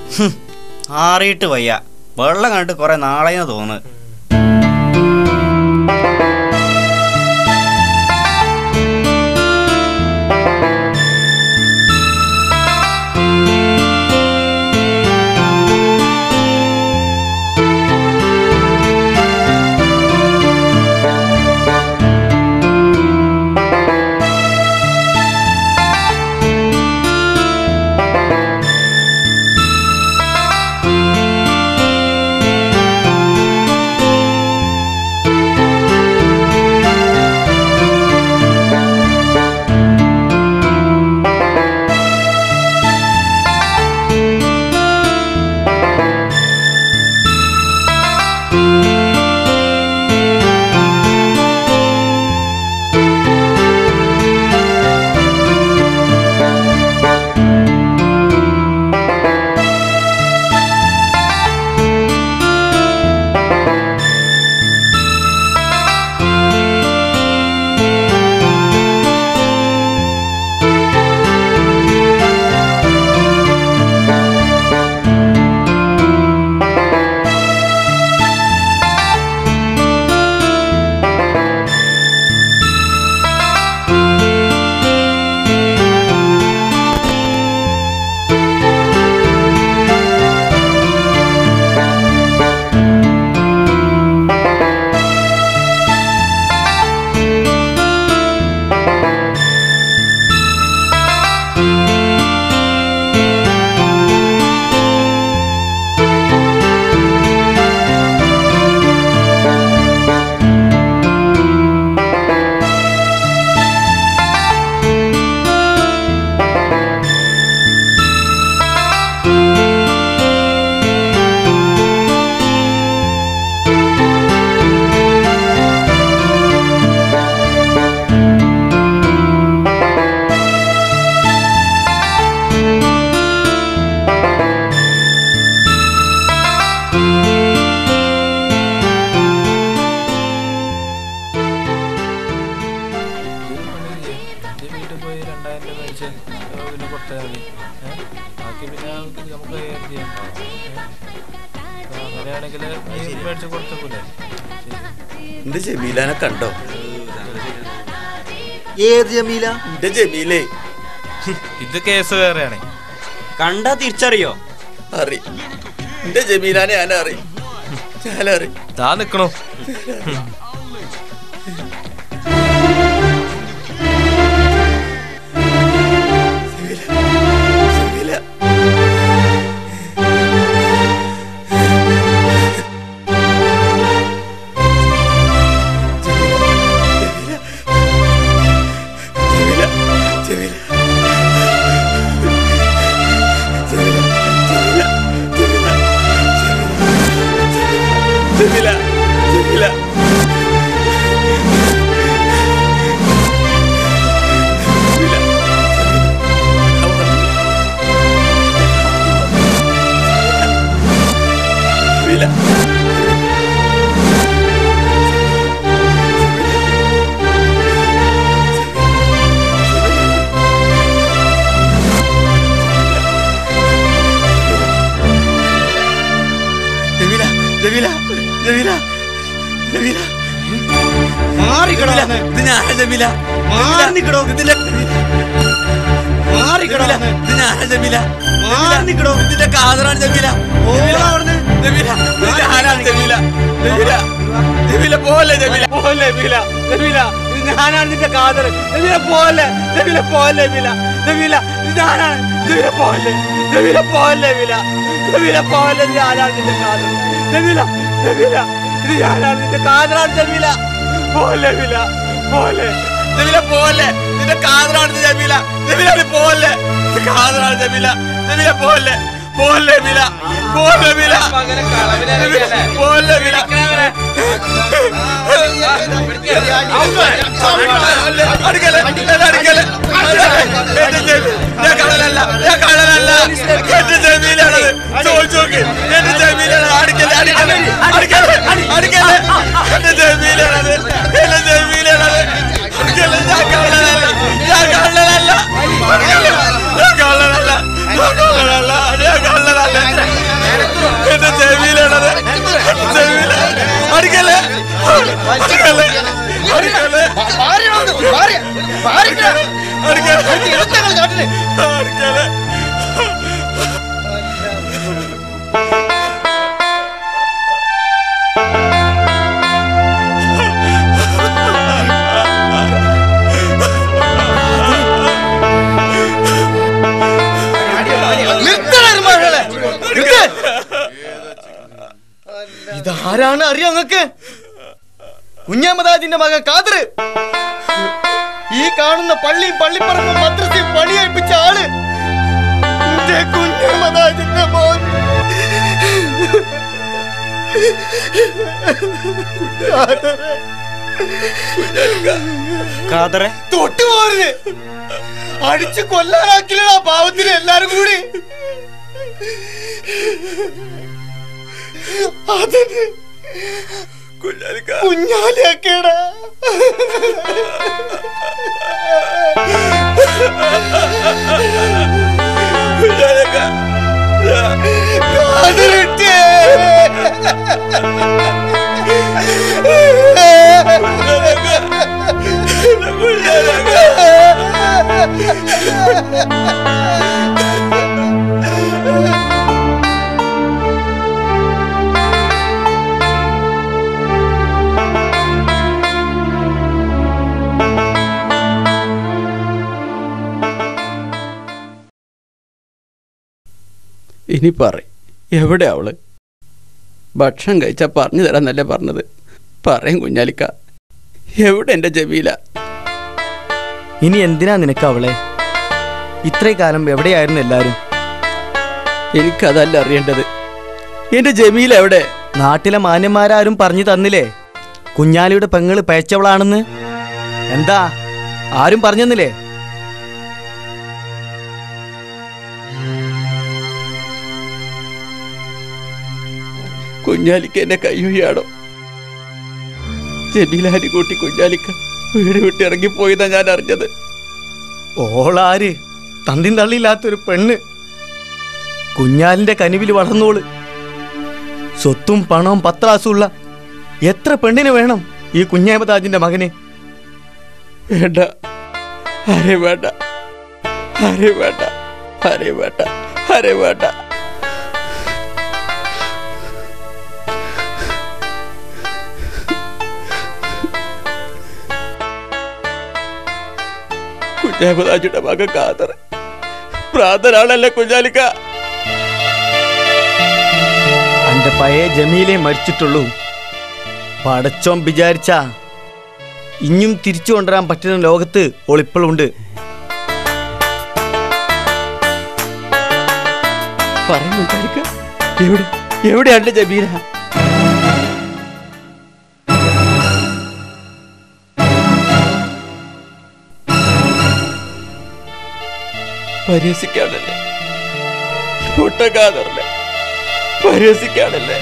ഹും, ആറിയിട്ട് വയ്യ വെള്ളം കണ്ടിട്ട് കുറെ നാളെയെന്ന് തോന്നുന്നു എന്റെ വീട്ടിൽ പോയി രണ്ടായിരം രൂപ മേടിച്ച് പിന്നെ കൊടുത്താൽ മതി ഏഹ് ബാക്കി പിന്നെ നമുക്ക് നമുക്ക് കൈകാര്യം ചെയ്യാം ഏഹ് അപ്പൊ അങ്ങനെയാണെങ്കിൽ നീ മേടിച്ച് കൊടുത്തേക്കൂലേ എന്റെ ജമീലാനെ കണ്ടോ ഏത് ജമീല എന്റെ ജമീലേ ഇത് കേസ് വേറെയാണ് കണ്ടാ തിരിച്ചറിയോ അറി എന്റെ ജമീലാനെ ഞാൻ അറി ഞാനറി താ നിക്കണു ജമീല ജമീല ജമീല ജമീല ജമീല ജമീല ജമീല ജമീല ജമീല ജമീല ജമീല മാറിക്കടോ ജമീല ഇത് ഞാനാ ജമീല മാറി നിക്കടോ ഇതിലെ മാറിക്കടോ ജമീല ഇത് ഞാനാ ജമീല മാറി നിക്കടോ ഇതിന്റെ കാതറാണ് ജമീല ഓടാ അവിടുന്ന് ജമീല ഇത് ഞാനാണ് ജമീല ജമീല ജമീല പോലെ ജമീല പോലെ ജമീല ജമീല ഇത് ഞാനാണ് നിന്റെ കാതർ ജമീല പോലെ ജമീല പോലെ ജമീല ജമീല ഇത് ഞാനാണ് ജമീല പോലെ ജമീല പോലെ ജമീല ജമീല പോലെ ഇത് ഞാനാണ് നിന്റെ കാതർ ജമീല ജമീല ഇത് ഞാനാണ് നിന്റെ കാതറാണ് ജമീല പോലെ ജമീല പോലെ ജമീല പോലെ നിന്റെ കാതറാണ് ജമീല ജമീല നീ പോലെ ഇത് കാതറാണ് ജമീല ജമീല പോലെ പോലെ ജമീല പോലെ ജമീല പോലെ ജമീല അടിക്കല്ലേ അടിക്കല്ലേ എന്റെ ജമീല ഞാൻ കള്ളനല്ല ഞാൻ കള്ളനല്ല എന്റെ ജമീലാണത് ചോദിച്ചു നോക്ക് എന്റെ ജമീലാണ് അടിക്കല്ലേ അടിക്കല്ലേ അടിക്കല്ലേ അടിക്കല്ലേ എന്റെ ജമീലാണത് എന്റെ ജമീലാണത് അടിക്കല്ലേ ഞാൻ കള്ളനല്ല ഞാൻ കള്ളനല്ല ഞാൻ കള്ളനല്ല ഞാൻ കള്ളനല്ല ഞാൻ കള്ളനല്ല എന്റെ ജമീലാണത് ജമീല അടിക്കല്ലേ അടിക്കല്ലേ അടിക്കല്ലേ അടിക്കല്ലേ അടിക്കല്ലേ ഇതാരാണ് അറിയാം അങ്ങക്ക് കുഞ്ഞാമദാജിന്റെ മകൻ കാതർ ഈ കാണുന്ന പള്ളിയും പള്ളിപ്പറമ്പും മദ്രസയും പണിയേൽപ്പിച്ച ആള് എന്റെ കുഞ്ഞാമദാജിന്റെ മോൻ കാതറ്. കാതറെ തൊട്ടു പോരുത് അടിച്ചു കൊല്ലാനാക്കില്ലടാ പാവത്തിന് എല്ലാരും കൂടി അതിന് കുഞ്ഞാലിക്ക കുഞ്ഞാലിയാക്കേടാ കുഞ്ഞാലിക്ക കാതറിട്ടേ ഇനി പറ എവിടെ അവള് ഭക്ഷണം കഴിച്ചാൽ പറഞ്ഞു തരാന്നല്ലേ പറഞ്ഞത് പറയും കുഞ്ഞാലിക്ക എവിടെ എൻ്റെ ജമീല ഇനി എന്തിനാ നിനക്ക് അവളെ ഇത്രയും കാലം എവിടെയായിരുന്നു എല്ലാരും എനിക്കതല്ല അറിയേണ്ടത് എൻ്റെ ജമീല എവിടെ നാട്ടിലെ മാന്യന്മാരാരും പറഞ്ഞു തന്നില്ലേ കുഞ്ഞാലിയുടെ പെങ്ങള് പയച്ചവളാണെന്ന് എന്താ ആരും പറഞ്ഞെന്നില്ലേ കുഞ്ഞാലിക്ക എന്നെ കൈയൊഴിയാടോ ജമീലാരി കൂട്ടി കുഞ്ഞാലിക്ക വീട് വിട്ട് ഇറങ്ങിപ്പോയതാ ഞാൻ അറിഞ്ഞത് ഓളാര് തന്തിൻ തള്ളിയില്ലാത്തൊരു പെണ്ണ് കുഞ്ഞാലിന്റെ കനിവിൽ വളർന്നോള് സ്വത്തും പണവും പത്രാസുള്ള എത്ര പെണ്ണിന് വേണം ഈ കുഞ്ഞാമതാജിന്റെ മകന് വേണ്ട ആരെ വേണ്ട ആരെ വേണ്ട ആരെ വേണ്ട ആരെ വേണ്ട കുഞ്ഞാമതാജിയുടെ മകൻ കാതർ പ്രാതനാണല്ലേ കുഞ്ഞാലിക്ക അന്റെ പഴയ ജമീലെ മരിച്ചിട്ടുള്ളൂ പടച്ചോൻ വിചാരിച്ച ഇഞ്ഞും തിരിച്ചു കൊണ്ടുവരാൻ പറ്റുന്ന ലോകത്ത് ഒളിപ്പളുണ്ട് പറയും കുഞ്ഞാലിക്ക എവിടെ എവിടെയാണ് ജമീല പരിഹസിക്കാണല്ലേ പൊട്ടക്കാതറല്ലേ പരിഹസിക്കാണല്ലേ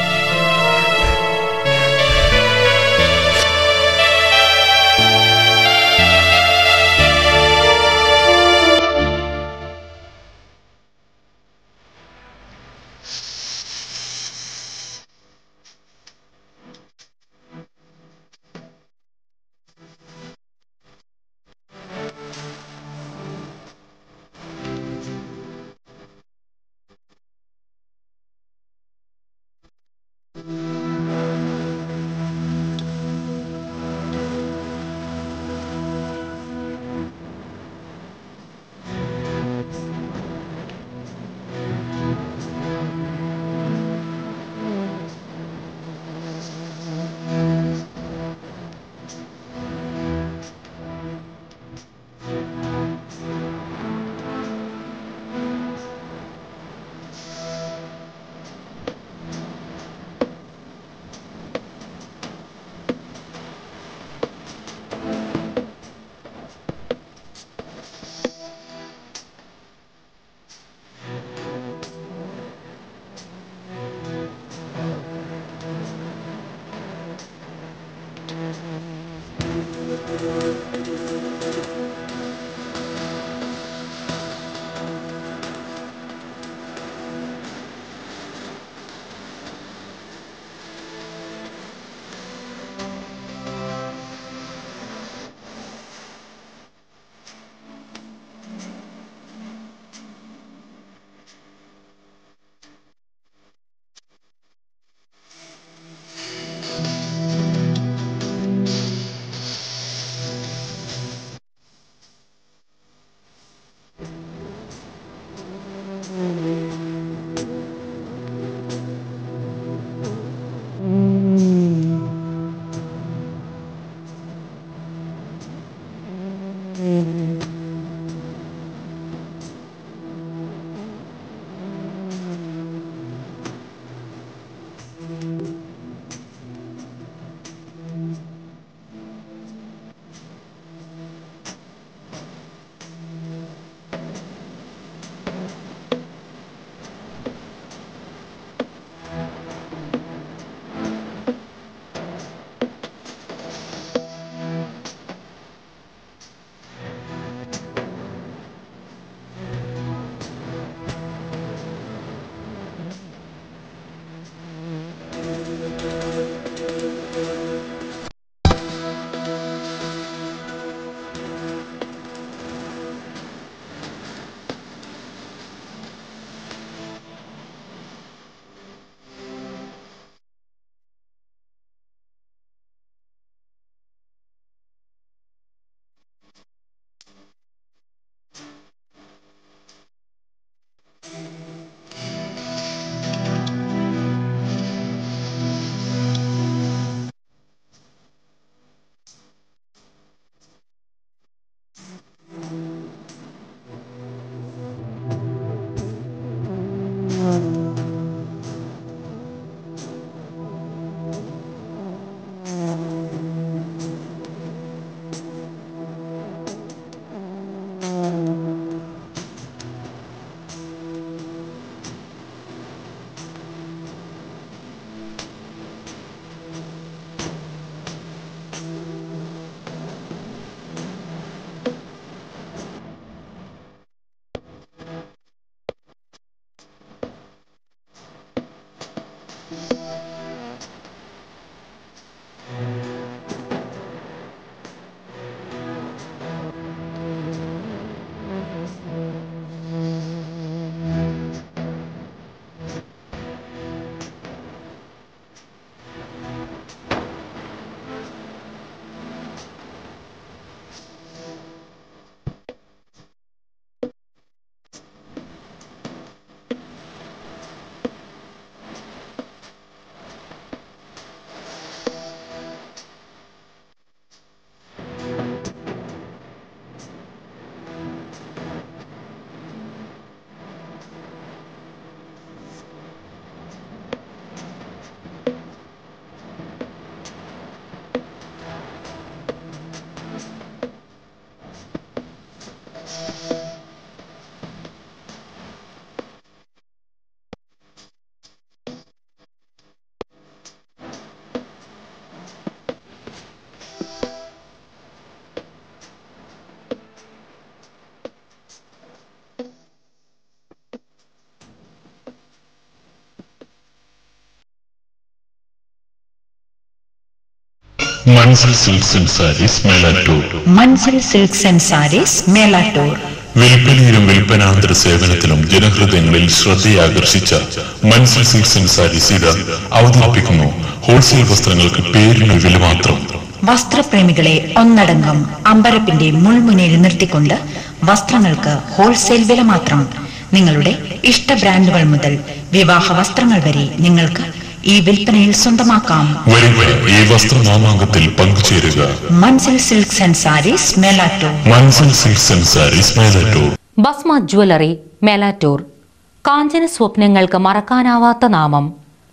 Manzil silks and sarees Melattur Manzil silks and sarees Melattur വിൽപ്പനയിലും വിൽപ്പനാന്തര സേവനത്തിലും ജനഹൃദയങ്ങളിൽ ശ്രദ്ധയാകർഷിച്ച മൻസിൽ സിൽക്സ് ആൻഡ് സാരീസ് ഇത് അവതരിപ്പിക്കുന്നു ഹോൾസെയിൽ വസ്ത്രങ്ങൾക്ക് പേരിന് വില മാത്രം വസ്ത്രപ്രേമികളെ ഒന്നടങ്കം അമ്പരപ്പിന്റെ മുൾമുനയിൽ നിർത്തിക്കൊണ്ട് വസ്ത്രങ്ങൾക്ക് ഹോൾസെയിൽ വില മാത്രം നിങ്ങളുടെ ഇഷ്ട ബ്രാൻഡുകൾ മുതൽ വിവാഹ വസ്ത്രങ്ങൾ വരെ നിങ്ങൾക്ക് ഈ വിൽപ്പനയിൽ സ്വന്തമാക്കാം വരുക ഈ വസ്ത്രമാമാങ്കത്തിൽ പങ്കുചേരുക Manzil silks and sarees Melattur Manzil silks and sarees Melattur Bhasma jewellery Melattur കാഞ്ചന സ്വപ്നങ്ങൾക്ക് മറക്കാനാവാത്ത നാമം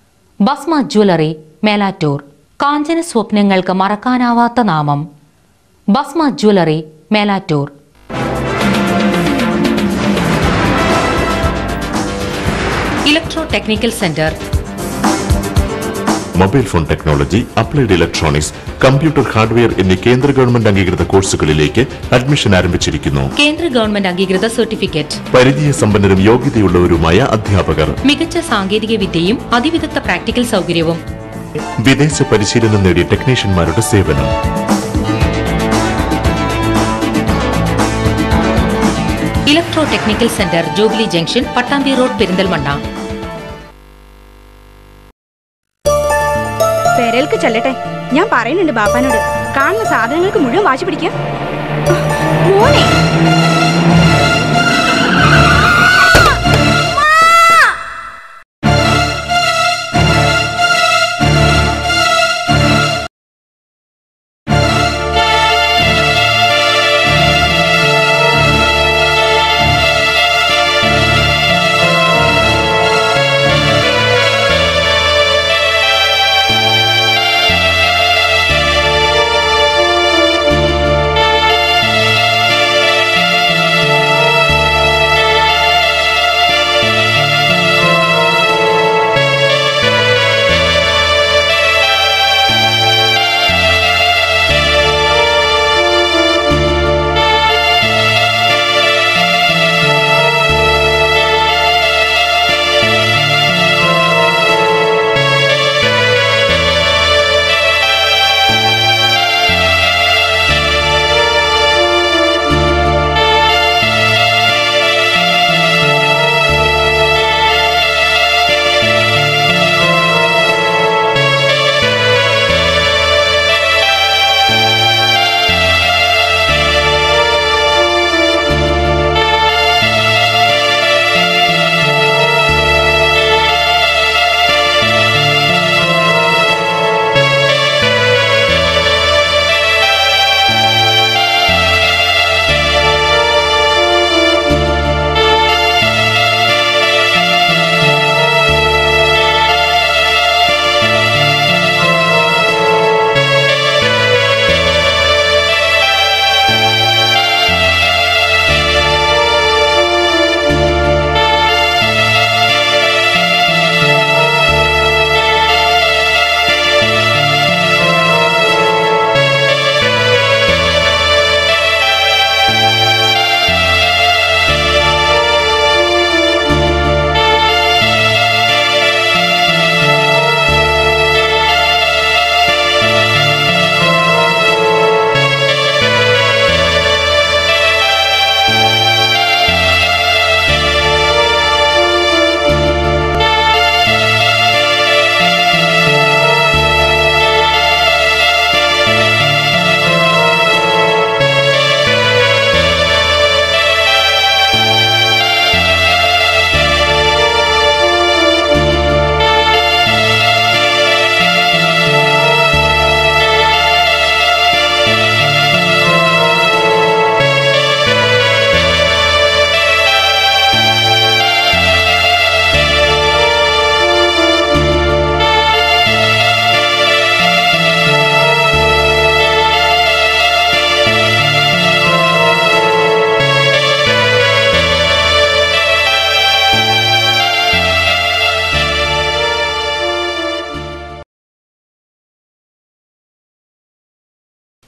ഭസ്മ ജ്വല്ലറി മേലാറ്റൂർ കാഞ്ചന സ്വപ്നങ്ങൾക്ക് മറക്കാനാവാത്ത നാമം Bhasma jewellery Melattur electro technical centre mobile phone technology applied electronics computer hardware എന്നീ കേന്ദ്ര ഗവൺമെന്റ് അംഗീകൃത കോഴ്സുകളിലേക്ക് അഡ്മിഷൻ ആരംഭിച്ചിരിക്കുന്നു കേന്ദ്ര ഗവൺമെന്റ് അംഗീകൃത സർട്ടിഫിക്കറ്റ് പരിചയസമ്പന്നരും യോഗ്യതയുള്ളവരുമായ അധ്യാപകർ മികച്ച സാങ്കേതിക വിദ്യയും അതിവിദഗ്ധ പ്രാക്ടിക്കൽ സൗകര്യവും വിദേശ പരിശീലനം നേടിയ ടെക്നീഷ്യന്മാരുടെ സേവനം electro technical centre jubilee junction Pattambi road Perinthalmanna പെരൽക്ക് ചെല്ലട്ടെ ഞാൻ പറയുന്നുണ്ട് ബാപ്പാനോട് കാണുന്ന സാധനങ്ങൾക്ക് മുഴുവൻ വാശി പിടിക്കാം മോനെ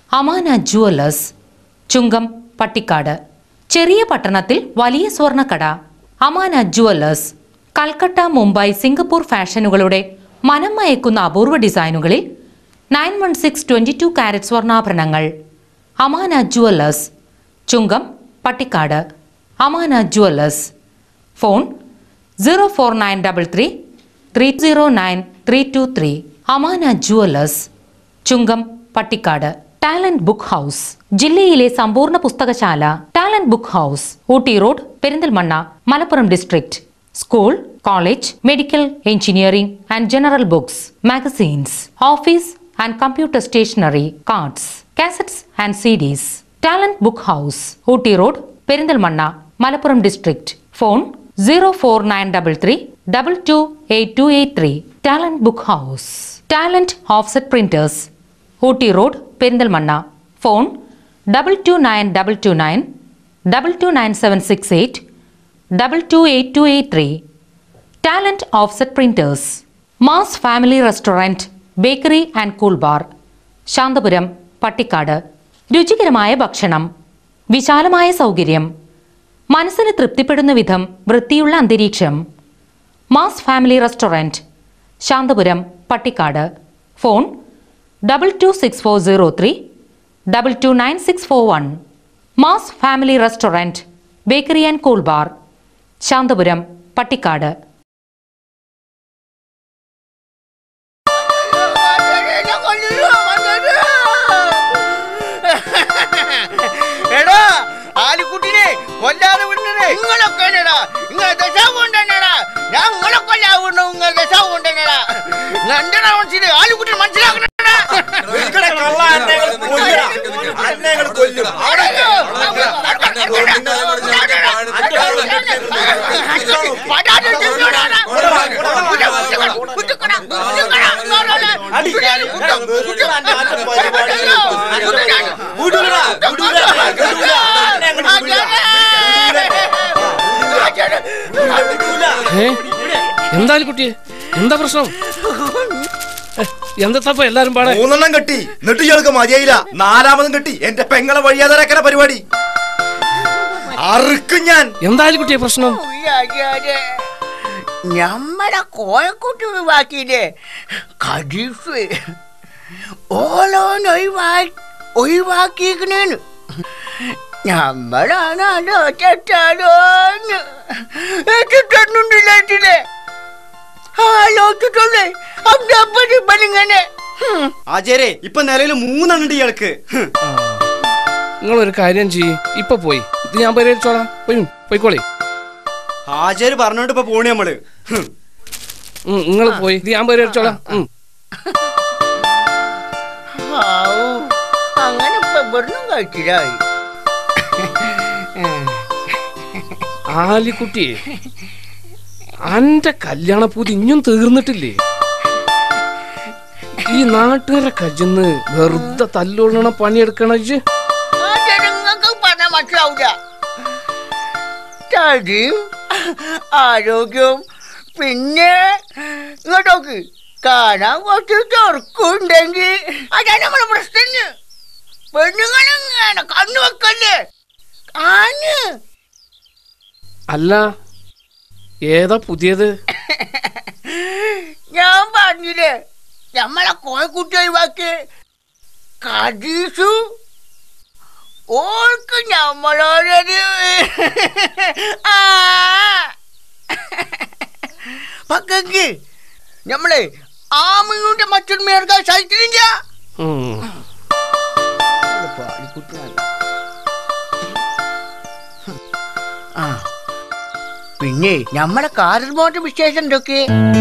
അമാന ജുവലേഴ്സ് ചുങ്കം പട്ടിക്കാട് ചെറിയ പട്ടണത്തിൽ വലിയ സ്വർണ്ണക്കട അമാന ജുവലേഴ്സ് കൽക്കട്ട മുംബൈ സിംഗപ്പൂർ ഫാഷനുകളുടെ മനം മയക്കുന്ന അപൂർവ ഡിസൈനുകളിൽ nine one six twenty two carat സ്വർണ്ണാഭരണങ്ങൾ Amana jewellers Chungam Pattikkad Amana jewellers phone zero four nine double three three zero nine three two three Amana jewellers Chungam Pattikkad talent book house ജില്ലയിലെ സമ്പൂർണ്ണ പുസ്തകശാല ടാലന്റ് book house Ooty road Perinthalmanna Malappuram district school college medical engineering and general books magazines office and computer stationery cards cassettes and CDs talent book house Ooty road Perinthalmanna Malappuram district phone zero four nine double three double two eight two eight three talent book house talent offset printers Ooty road Perinthalmanna phone double two nine double two nine double two nine seven six eight double two eight two eight three talent offset printers mass family restaurant bakery and cool bar Santhapuram Pattikkad രുചികരമായ ഭക്ഷണം വിശാലമായ സൗകര്യം മനസ്സിന് തൃപ്തിപ്പെടുന്ന വിധം വൃത്തിയുള്ള അന്തരീക്ഷം mass family restaurant Santhapuram Pattikkad phone double two six four zero three double two nine six four one mass family restaurant bakery and cool bar Santhapuram Pattikkad എടാ ആലിക്കുട്ടിനെ കൊല്ലാതെ വിടണേ നിങ്ങളൊക്കെ നിങ്ങൾ ദശാവ് കൊണ്ടുതന്നെടാ ഞാൻ നിങ്ങളെ കൊല്ലാതെ വിടണു നിങ്ങൾ ദശാവ് കൊണ്ടുതന്നെടാ എന്റെ മനസ്സിൽ ആലിക്കുട്ടി മനസ്സിലാക്കണ ഏ എന്തായാലും കുട്ടിയെ എന്താ പ്രശ്നം എന്താ എല്ലാരും പാടെ മൂന്നെണ്ണം കെട്ടി എന്നിട്ട് ഇയാൾക്ക് മതിയായില്ല നാലാമതും കെട്ടി എന്റെ പെങ്ങളെ വഴിയാതരക്കണ പരിപാടി അറുക്കും ഞാൻ എന്തായാലും കുട്ടിയെ പ്രശ്നം ഞമ്മടെ കോയക്കുട്ടി ഒഴിവാക്കിയില്ലേ ഖദീഫ് ഓലോൻ ഒഴിവാ ഒഴിവാക്കിയിരിക്കണേന്ന് ഞമ്മളാണോ തെറ്റാലോന്ന് തെറ്റുന്നുണ്ടില്ലേ ആലോചിച്ചിട്ടുള്ളേ അവിടെ അപ്പടി പണിങ്ങനെ ആചാരേ ഇപ്പൊ നിലയിൽ മൂന്നെണ്ണുണ്ട് ഇയാൾക്ക് ഹ്. നിങ്ങളൊരു കാര്യം ചെയ്യ് ഇപ്പൊ പോയി ഇത് ഞാൻ പരിഹരിച്ചോളാം പോയി പോയിക്കോളി ആചാര് പറഞ്ഞോണ്ട് ഇപ്പൊ പോണി നമ്മള് ഹ്. നിങ്ങൾ പോയി ഇത് ഞാൻ പരിഹരിച്ചോളാം ഉം. ഹാവൂ, അങ്ങനെ ഇപ്പൊ ഇവിടുന്നും കഴിച്ചില്ലായി ആലിക്കുട്ടിയെ അന്റെ കല്യാണപ്പൂതി ഇഞ്ഞും തീർന്നിട്ടില്ലേ ഈ നാട്ടുകാരെ കജ്ജിന്ന് വെറുതെ തല്ലുകൊള്ളണ പണിയെടുക്കണ ഇജ്ജ് ആ ജനങ്ങൾക്ക് പറഞ്ഞാൽ മനസ്സിലാവൂല തടിയും ആരോഗ്യവും പിന്നെ ഇങ്ങോട്ടോക്ക് കാണാൻ കുറച്ച് ചൊറുക്കുണ്ടെങ്കിൽ അതാണ് നമ്മുടെ പ്രശ്നം പെണ്ണുങ്ങളിങ്ങനെ കണ്ണു വെക്കല്ലേ കാഞ്ഞ് അല്ല ഏതാ പുതിയത് ഞാൻ പറഞ്ഞില്ലേ നമ്മളെ കോയക്കുട്ടി ഒഴിവാക്കി കടീസു ഓൾക്ക് നമ്മളോടൊരു ആ പക്കെങ്കിൽ നമ്മളെ ആമയുടെ മറ്റൊരു മേർക്കാൻ സാധിക്കുന്നില്ല ഉം. ആ പിന്നെ നമ്മളെ കാറിൽ പോയിട്ട് വിശേഷം എന്തൊക്കെ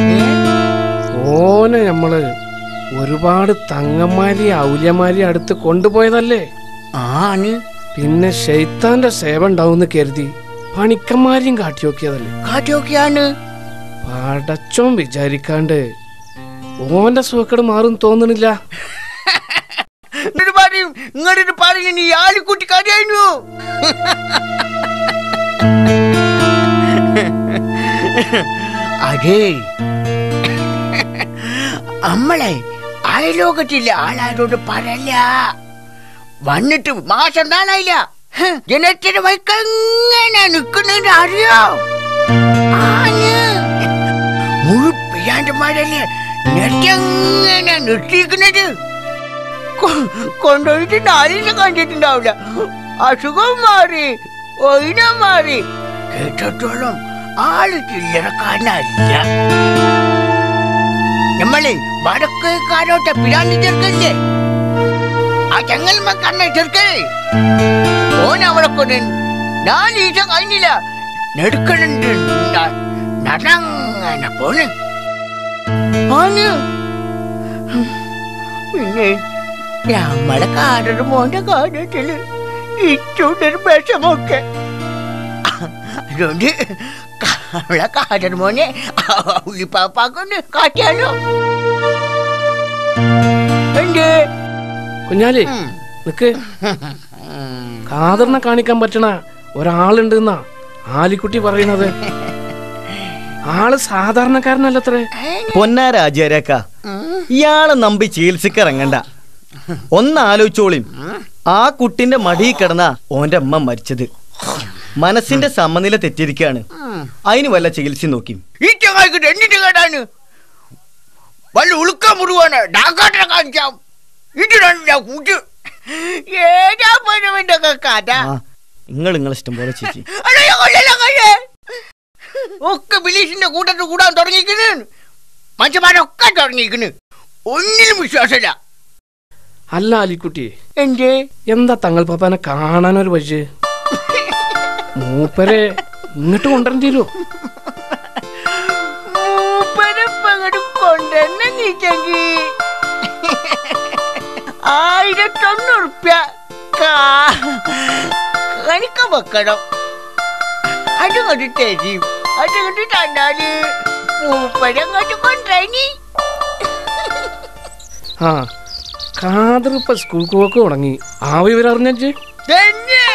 ഓനെ നമ്മള് ഒരുപാട് തങ്ങന്മാരി ഔല്യമാരി അടുത്ത് കൊണ്ടുപോയതല്ലേ ആണ് പിന്നെ ഷെയ്ത്താന്റെ സേവ ഉണ്ടാവുന്ന് കരുതി പണിക്കന്മാരെയും കാട്ടിയോക്കിയതല്ലേ കാറ്റൊക്കെയാണ് പടച്ചോൻ വിചാരിക്കാണ്ട് ഓന്റെ സുഖക്കേട് മാറും തോന്നണില്ല എന്നിട്ട് പറയും ഇങ്ങോട്ട് പറയും നീ ആലിക്കുട്ടി കരയായിരുന്നു അതേ നമ്മളെ അയലോകത്തില്ല ആളാരോട് പറയല്ല വന്നിട്ട് മാസം നാളായില്ല ജനത്തിന് വൈക്കങ്ങനെ നിൽക്കുന്നുണ്ട് അറിയോ ആഞ്ഞ്. മുഴുപ്പിയാണ്ടന്മാരല്ലേ നെറ്റങ്ങനെ നിർത്തിയിരിക്കുന്നത് കൊ- കൊണ്ടുപോയിട്ട് നാലിന് കണ്ടിട്ടുണ്ടാവില്ല അസുഖം മാറി ഒയിനം മാറി കേട്ടിടത്തോളം ആള് ചില്ലറക്കാരനല്ല നമ്മളെ വടക്കേക്കാരോട്ടെ പിരാന്തി ചെറുക്കല്ലേ ആ ചെങ്ങൽമ കണ്ണ ചെറുക്കേ ഓൻ അവളെ കൊണ്ട് നാല് ദിവസം കഴിഞ്ഞില്ല നെടുക്കണുണ്ട് ന- നടങ്ങനെ പോണ് ഓന് പിന്നെ നമ്മളെ കാടൊരു മോന്റെ കാര്യത്തില് ഇച്ചുണ്ടൊരു വിഷമൊക്കെ അതുകൊണ്ട് നമ്മളെ കാടൊരു മോനെ ഉള്ളിപ്പാപ്പാക്കൊന്ന് കാട്ടിയാലോ എന്തേ കുഞ്ഞാലി നിക്ക് കാതറിനെ കാണിക്കാൻ പറ്റണ ഒരാളുണ്ട് എന്നാ ആലിക്കുട്ടി പറയുന്നത് ആള് സാധാരണക്കാരനല്ലത്രേ പൊന്നാരാജാരക്ക ഇയാളെ നമ്പി ചികിത്സക്കിറങ്ങണ്ട ഒന്ന് ആലോചിച്ചോളിം ആ കുട്ടിന്റെ മടിയിൽ കിടന്ന ഓന്റെ അമ്മ മരിച്ചത് മനസ്സിന്റെ സമനില തെറ്റിരിക്കാണ് അതിന് വല്ല ചികിത്സ നോക്കി ഈ ചങ്ങായിക്കിട്ട് എന്നിട്ട് കേട്ടാണ് വല്ല ഉളുക്ക മുഴുവാണ് ഡാക്കാട്ടിനെ കാണിക്കാം ഇത് രണ്ടാ കൂട്ട് ഏതാ പരവന്റെ കഥ നിങ്ങൾ നിങ്ങളെ ഇഷ്ടം പോലെ ചേച്ചി അയ്യോ, കൊല്ലല്ല, കൊല്ലേ. ഒക്കെ ബിലീസിന്റെ കൂട്ടത്തിൽ കൂടാൻ തുടങ്ങിക്കുന്നു മനുഷ്യന്മാരൊക്കെ തുടങ്ങിക്കുന്നു ഒന്നിനും വിശ്വാസമില്ല അല്ല ആലിക്കുട്ടി എന്തേ എന്താ തങ്ങൾ പാപ്പാനെ കാണാനൊരു വഴി മൂപ്പരെ ഇങ്ങോട്ട് കൊണ്ടുവരേണ്ടി വരുമോ മൂപ്പരപ്പങ്ങട് കൊണ്ടുതന്നെ നീക്കെങ്കി ആയിരത്തൊന്ന് ഉറുപ്യ കണിക്ക വെക്കണം അത് കൊണ്ട് തരും അത് കൊണ്ട് തന്നാല് മൂപ്പരങ്ങോട്ട് കൊണ്ടുവരണി ആ കാതർ ഇപ്പൊ സ്കൂൾ പോക്ക് തുടങ്ങി ആ വിവരം അറിഞ്ഞേ തന്നെ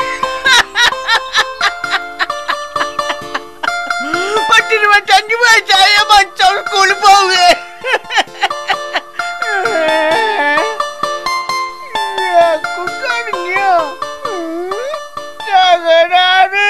പത്തിരുപത്തഞ്ച് വയസ്സായ മച്ചോൾ സ്കൂളിൽ പോവേ കുട്ടിയോ തകരാറ്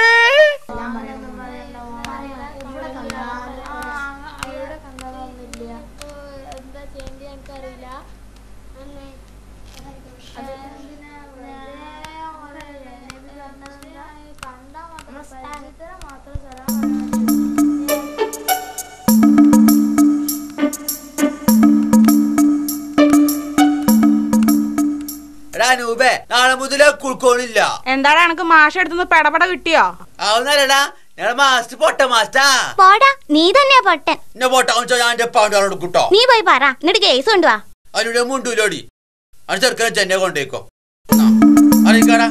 എടാ നൂബേ നാളെ മുതലേ കുൾക്കോണില്ല എന്താണ് എനക്ക് മാഷ എടുത്തുനിന്ന് പെടപെട കിട്ടിയോ ആവുന്നല്ലടാ ഞങ്ങളെ മാസ്റ്റർ പൊട്ട മാസ്റ്റാ പോടാ നീ തന്നെയാ പൊട്ടൻ എന്നെ പൊട്ട ഞാൻ എന്റെ പൗണ്ടോട് കിട്ടോ നീ പോയി പറ എന്നിട്ട് കേസ് കൊണ്ടുവാ അതിലൂടെ മുണ്ടൂലോടി അത് ചെറുക്കനെ ചെന്നെ കൊണ്ടേക്കോ അറിയിക്കാടാ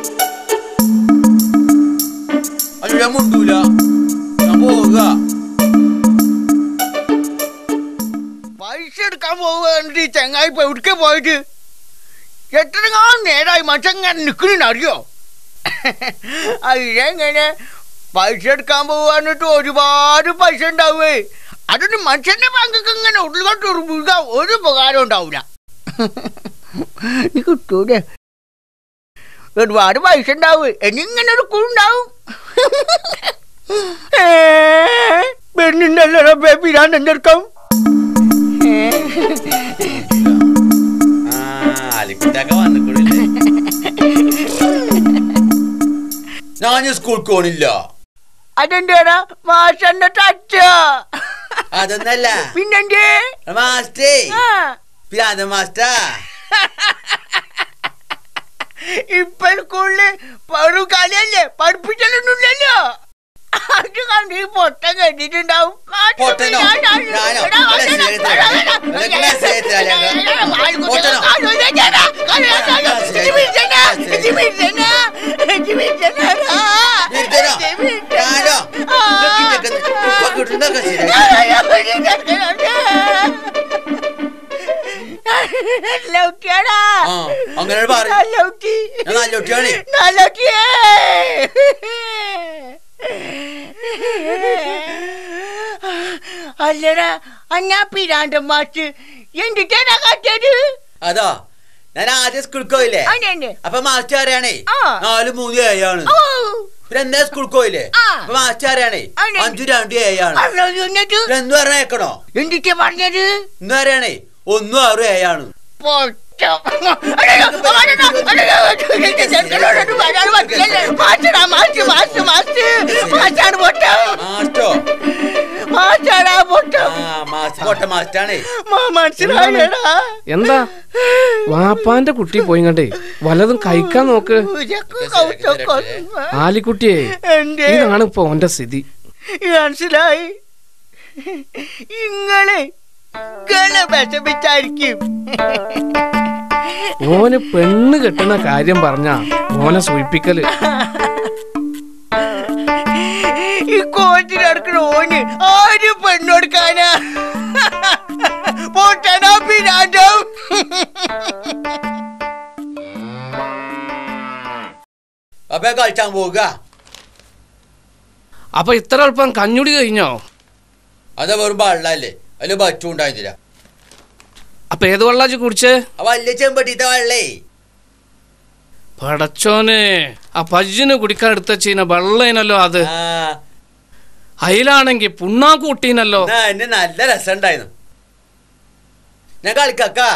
അതിലൂടെ മുണ്ടൂല ഞാൻ പോവുക പൈസ എടുക്കാൻ പോവുകയാണ് ഈ ചങ്ങായി ഇപ്പൊ എവിടേക്ക് പോയിട്ട് എത്ര നേരായി മച്ചങ്ങനെ നിൽക്കണെന്ന് അറിയോ അതിലെങ്ങനെ പൈസ എടുക്കാൻ പോവാന്നിട്ട് ഒരുപാട് പൈസ ഉണ്ടാവേ അതൊന്നും മനുഷ്യന്റെ ബാങ്കൊക്കെ ഇങ്ങനെ ഉള്ളിലോട്ട് ഉറുമ്പുക ഒരു ഉപകാരം ഉണ്ടാവില്ല നീ കിട്ടൂലേ ഒരുപാട് പൈസ ഉണ്ടാവും എന്നിങ്ങനെ ഒരു കുണ്ടാവും പെണ്ണിന്നല്ലോ ബേബി ഞാൻ എന്തെടുക്കാം അലിക്കുട്ടൊക്കെ വന്നിക്കൂടില്ലേ ഞാൻ സ്കൂളിൽ പോണില്ല അതെന്താ മാഷന്റെ ടച്ച അതൊന്നല്ല പിന്നെന്തേ മാസ്റ്റേ പിരാന്ത മാസ്റ്റാ ഇപ്പൊ സ്കൂളില് ഒരു കളിയല്ലേ പഠിപ്പിച്ചലൊന്നുമില്ലല്ലോ അത് കണ്ട് ഈ പൊട്ട കണ്ടിട്ടുണ്ടാവും പൊട്ടനോ? ഞാനോ? അല്ല, ശരിയാക്കി തരാം. അതൊക്കെ ഞാൻ ശരിയാക്കി തരാം. പൊട്ടനോ? ബിരുദനോ? ഞാനോ? ഇതൊക്കെ ഇതൊക്കെ ഇപ്പൊ കിട്ടുന്നതൊക്കെ ശരിയാക്കി. ആ, അങ്ങനെ പറ ഞാൻ നല്ല കുട്ടിയാണ് അല്ലടാ അന്നാ പിരാണ്ടൻ മാച്ച് എന്തിട്ടാ കാട്ടിയത് അതോ ഞാൻ ആദ്യം സ്കൂൾക്ക് പോയില്ലേ അപ്പൊ മാസ്റ്റർ അറിയാണേ നാല് മൂന്ന് ഏഴാണ് പിന്നെ എന്താ സ്കൂൾക്ക് പോയില്ലേ അപ്പൊ മാസ്റ്റർ അറിയാണേ അഞ്ചു രണ്ട് ഏഴാണ് പിന്നെ എന്ത് പറഞ്ഞേക്കണോ എന്തിട്ടാ പറഞ്ഞത് എന്ന് അറിയാണേ ഒന്നും ആറും ഏഴാണ് മാസ്റ്റോ ആ മാസ്റ്റർ പൊട്ട മാസ്റ്റാണേ മനസ്സിലായടാ എന്താ വാപ്പാന്റെ കുട്ടി പോയി കണ്ടേ വല്ലതും കഴിക്കാൻ നോക്ക് ആലിക്കുട്ടിയെ എന്തേ? ഇതാണ് ഇപ്പൊ ഓന്റെ സ്ഥിതി മനസ്സിലായി ഇങ്ങളെ ഇങ്ങളെ വിഷമിച്ചായിരിക്കും ഓന് പെണ്ണ് കെട്ടുന്ന കാര്യം പറഞ്ഞ ഓനെ സൂയിപ്പിക്കല് ഈ കോച്ചിൽ നടക്കണ ഓന് ആര് പെണ്ണൊടുക്കാനാ പൊട്ടനാ പിന്നാണ്ടോ അപ്പൊ കളിച്ചാൻ പോവുക അപ്പൊ ഇത്ര എളുപ്പം കഞ്ഞുടി കഴിഞ്ഞോ അത് വെറും വെള്ളല്ലേ അതില് ബച്ചും ഉണ്ടായിരുന്നില്ല അപ്പൊ ഏത് വെള്ളാച്ച് കുടിച്ചേ ആ വലിയ ചെമ്പട്ടിത്തെ വെള്ളേ പടച്ചോനെ ആ പജ്ജിന് കുടിക്കാൻ എടുത്ത ചീന വെള്ളേനല്ലോ അത് അതിലാണെങ്കി പുണ്ണാ കൂട്ടീനല്ലോ എന്നാ എന്നെ നല്ല രസം ഉണ്ടായിരുന്നു ഞാൻ കളിക്കാക്കാ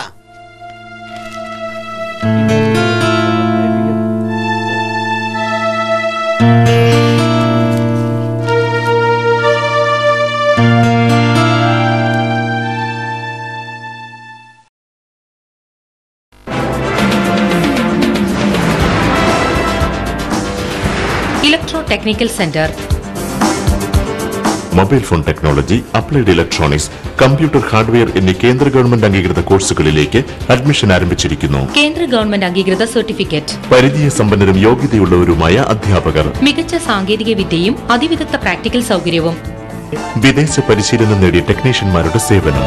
electro technical centre mobile phone technology applied electronics computer hardware എന്നീ കേന്ദ്ര ഗവൺമെന്റ് അംഗീകൃത കോഴ്സുകളിലേക്ക് അഡ്മിഷൻ ആരംഭിച്ചിരിക്കുന്നു കേന്ദ്ര ഗവൺമെന്റ് അംഗീകൃത സർട്ടിഫിക്കറ്റ് പരിചയസമ്പന്നരും യോഗ്യതയുള്ളവരുമായ അധ്യാപകർ മികച്ച സാങ്കേതിക വിദ്യയും അതിവിദഗ്ധ പ്രാക്ടിക്കൽ സൗകര്യവും വിദേശ പരിശീലനം നേടിയ ടെക്നീഷ്യന്മാരുടെ സേവനം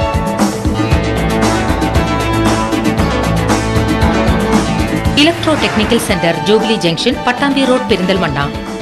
electro technical centre jubilee junction Pattambi road Perinthalmanna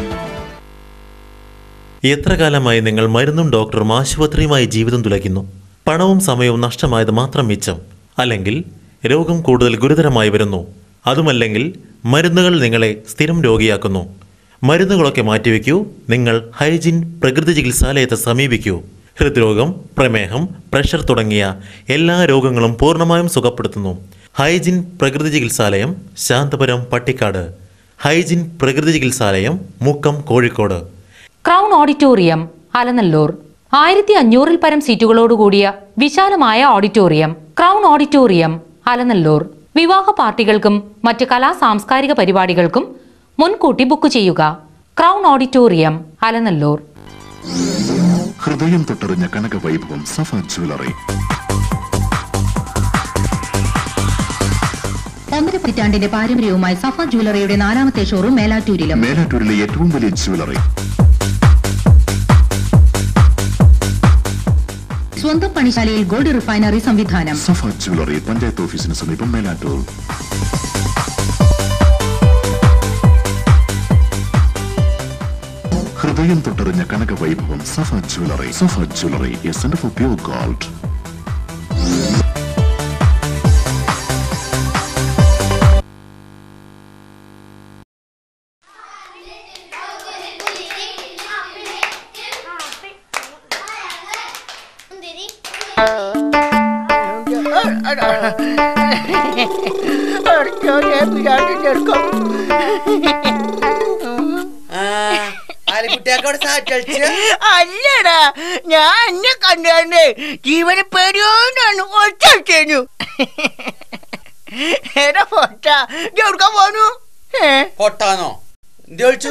എത്ര കാലമായി നിങ്ങൾ മരുന്നും ഡോക്ടറും ആശുപത്രിയുമായി ജീവിതം തുലയ്ക്കുന്നു പണവും സമയവും നഷ്ടമായത് മാത്രം മിച്ചം അല്ലെങ്കിൽ രോഗം കൂടുതൽ ഗുരുതരമായി വരുന്നു അതുമല്ലെങ്കിൽ മരുന്നുകൾ നിങ്ങളെ സ്ഥിരം രോഗിയാക്കുന്നു മരുന്നുകളൊക്കെ മാറ്റിവെക്കൂ നിങ്ങൾ ഹൈജിൻ പ്രകൃതി ചികിത്സാലയത്തെ സമീപിക്കൂ ഹൃദ്രോഗം പ്രമേഹം പ്രഷർ തുടങ്ങിയ എല്ലാ രോഗങ്ങളും പൂർണ്ണമായും സുഖപ്പെടുത്തുന്നു ഹൈജിൻ പ്രകൃതി ചികിത്സാലയം ശാന്തപുരം പട്ടിക്കാട് ഹൈജിൻ പ്രകൃതി ചികിത്സാലയം മുക്കം കോഴിക്കോട് ക്രൗൺ ഓഡിറ്റോറിയം അലനല്ലൂർ ആയിരത്തി അഞ്ഞൂറിൽ പരം സീറ്റുകളോടുകൂടിയ വിശാലമായ ഓഡിറ്റോറിയം ക്രൗൺ ഓഡിറ്റോറിയം അലനല്ലൂർ വിവാഹ പാർട്ടികൾക്കും മറ്റ് കലാ സാംസ്കാരിക പരിപാടികൾക്കും മുൻകൂട്ടി ബുക്ക് ചെയ്യുക ക്രൗൺ ഓഡിറ്റോറിയം അലനല്ലൂർ ഹൃദയം തൊട്ടറിഞ്ഞ കനക വൈഭവം സഫ ജ്വല്ലറി ഒന്നര പതിറ്റാണ്ടിന്റെ പാരമ്പര്യവുമായി സഫ ജ്വല്ലറിയുടെ നാലാമത്തെ ഷോറൂം മേലാറ്റൂരിലും മേലാറ്റൂരിലെ ഏറ്റവും വലിയ ജ്വല്ലറി സ്വന്തം പണിശാലയിൽ ഗോൾഡ് റിഫൈനറി സംവിധാനം സഫ ജ്വല്ലറി പഞ്ചായത്ത് ഓഫീസിന് സമീപം മേലാറ്റൂർ ഹൃദയം തൊട്ടറിഞ്ഞ കനക വൈഭവം Safa jewellery Safa jewellery a centre for pure gold അടച്ചോനെ പിന്നാണ്ടിന്റെ അടുക്കം ആലിക്കുട്ടിയാക്കവിടെ സാറ്റ് കളിച്ച അല്ലടാ ഞാൻ എന്നെ കണ്ടാണ്ട് ജീവനെ പേടിയോണ്ടാണ് ഒറ്റു എടാ പൊട്ട എവിടുക്കാൻ പോണു പൊട്ടാന്നോ എന്ത് കളിച്ചു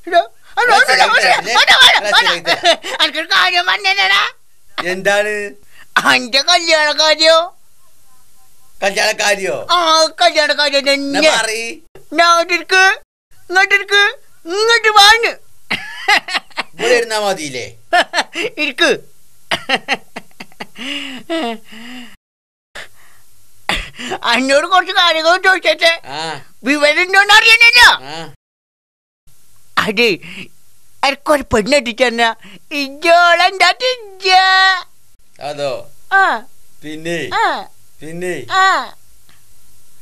അനക്കൊരു കാര്യം പറഞ്ഞടാ എന്താണ് അന്റെ കല്യാണ കാര്യോ കല്യാണക്കാരിയോ ആ കല്യാണ കാര്യം എന്നാ തന്നെ പറയ്. ഞാട്ടിരിക്ക് ഇങ്ങോട്ടിരിക്ക് ഇങ്ങോട്ട് വാങ്ങ് ഇവിടെ ഇരുന്നാ മതിയില്ലേ ഇരിക്ക് അന്നോട് കുറച്ച് കാര്യങ്ങൾ ചോദിച്ചേ വിവരം ഉണ്ടോന്ന് അറിയണില്ല അതെ എനിക്കൊരു പെണ്ണെട്ടിച്ചെന്ന ഇജോളെന്താ തിജ്ജ അതോ ആ പിന്നെ ആ പിന്നെ ആ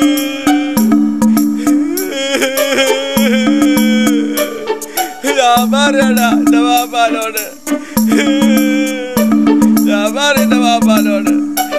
വാപ്പാനോട് ഞാൻ പറയണ്ട വാപ്പാനോട്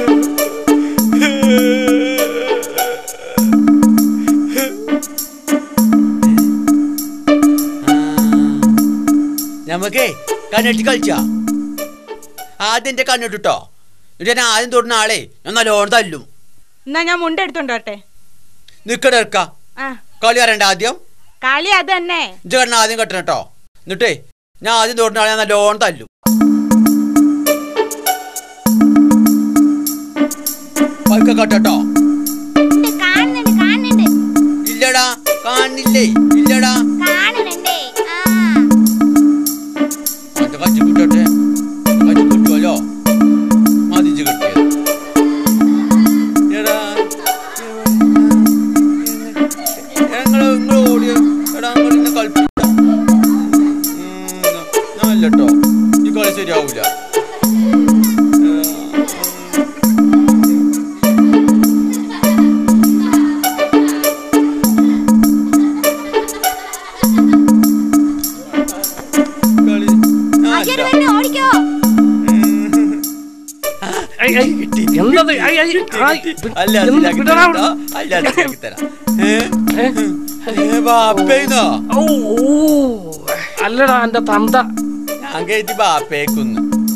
നമുക്കേ കണ്ണെട്ടി കളിച്ചാ ആദ്യം എന്റെ കണ്ണിട്ടോ എന്നിട്ട് ഞാൻ ആദ്യം തൊടുന്ന ആളെ ഞാൻ നല്ലോണം തല്ലും എന്നാ ഞാൻ മുണ്ട എടുത്തോണ്ട് വരട്ടെ നിക്കട ഇറക്ക ആ കളി അറിയണ്ട ആദ്യം കളി അത് തന്നെ ഇജ്ജ് കണ്ണ ആദ്യം കെട്ടണം കേട്ടോ എന്നിട്ടേ ഞാൻ ആദ്യം തൊടുന്ന ആളെ ഞാൻ നല്ലോണം തല്ലും പതുക്കെ കെട്ടോ കാണുന്നുണ്ട് കാണുന്നുണ്ട് ഇല്ലടാ കാണില്ലേ ഇല്ലടാ കാണുന്നുണ്ടേ ആ അത് കച്ചി കിട്ടട്ടെ കച്ചി കിട്ടുമല്ലോ മതിച്ച് കിട്ടിയത് എടാ ഞങ്ങള് നിങ്ങൾ ഓടിയ എടാ നിങ്ങൾ ഇന്നെ കളിപ്പിക്കട്ടോ ഞാനല്ലോ ഈ കളി ശരിയാവൂല അയ്യോ വേണ്ട ഓടിക്കോ എന്തത് ഐ, ഐ, ആയ്, അല്ല എന്ത് ശരിയാക്കി വിടടാ തരാം അവിടെ. ട്ടോ. അല്ല ശരിയാക്കി തരാം ഏ? ഏ, ബാപ്പേന്നോ ഓ ഓ അല്ലടാ എന്റെ തന്ത ഞാൻ കയറ്റി ബാപ്പേക്കുന്നു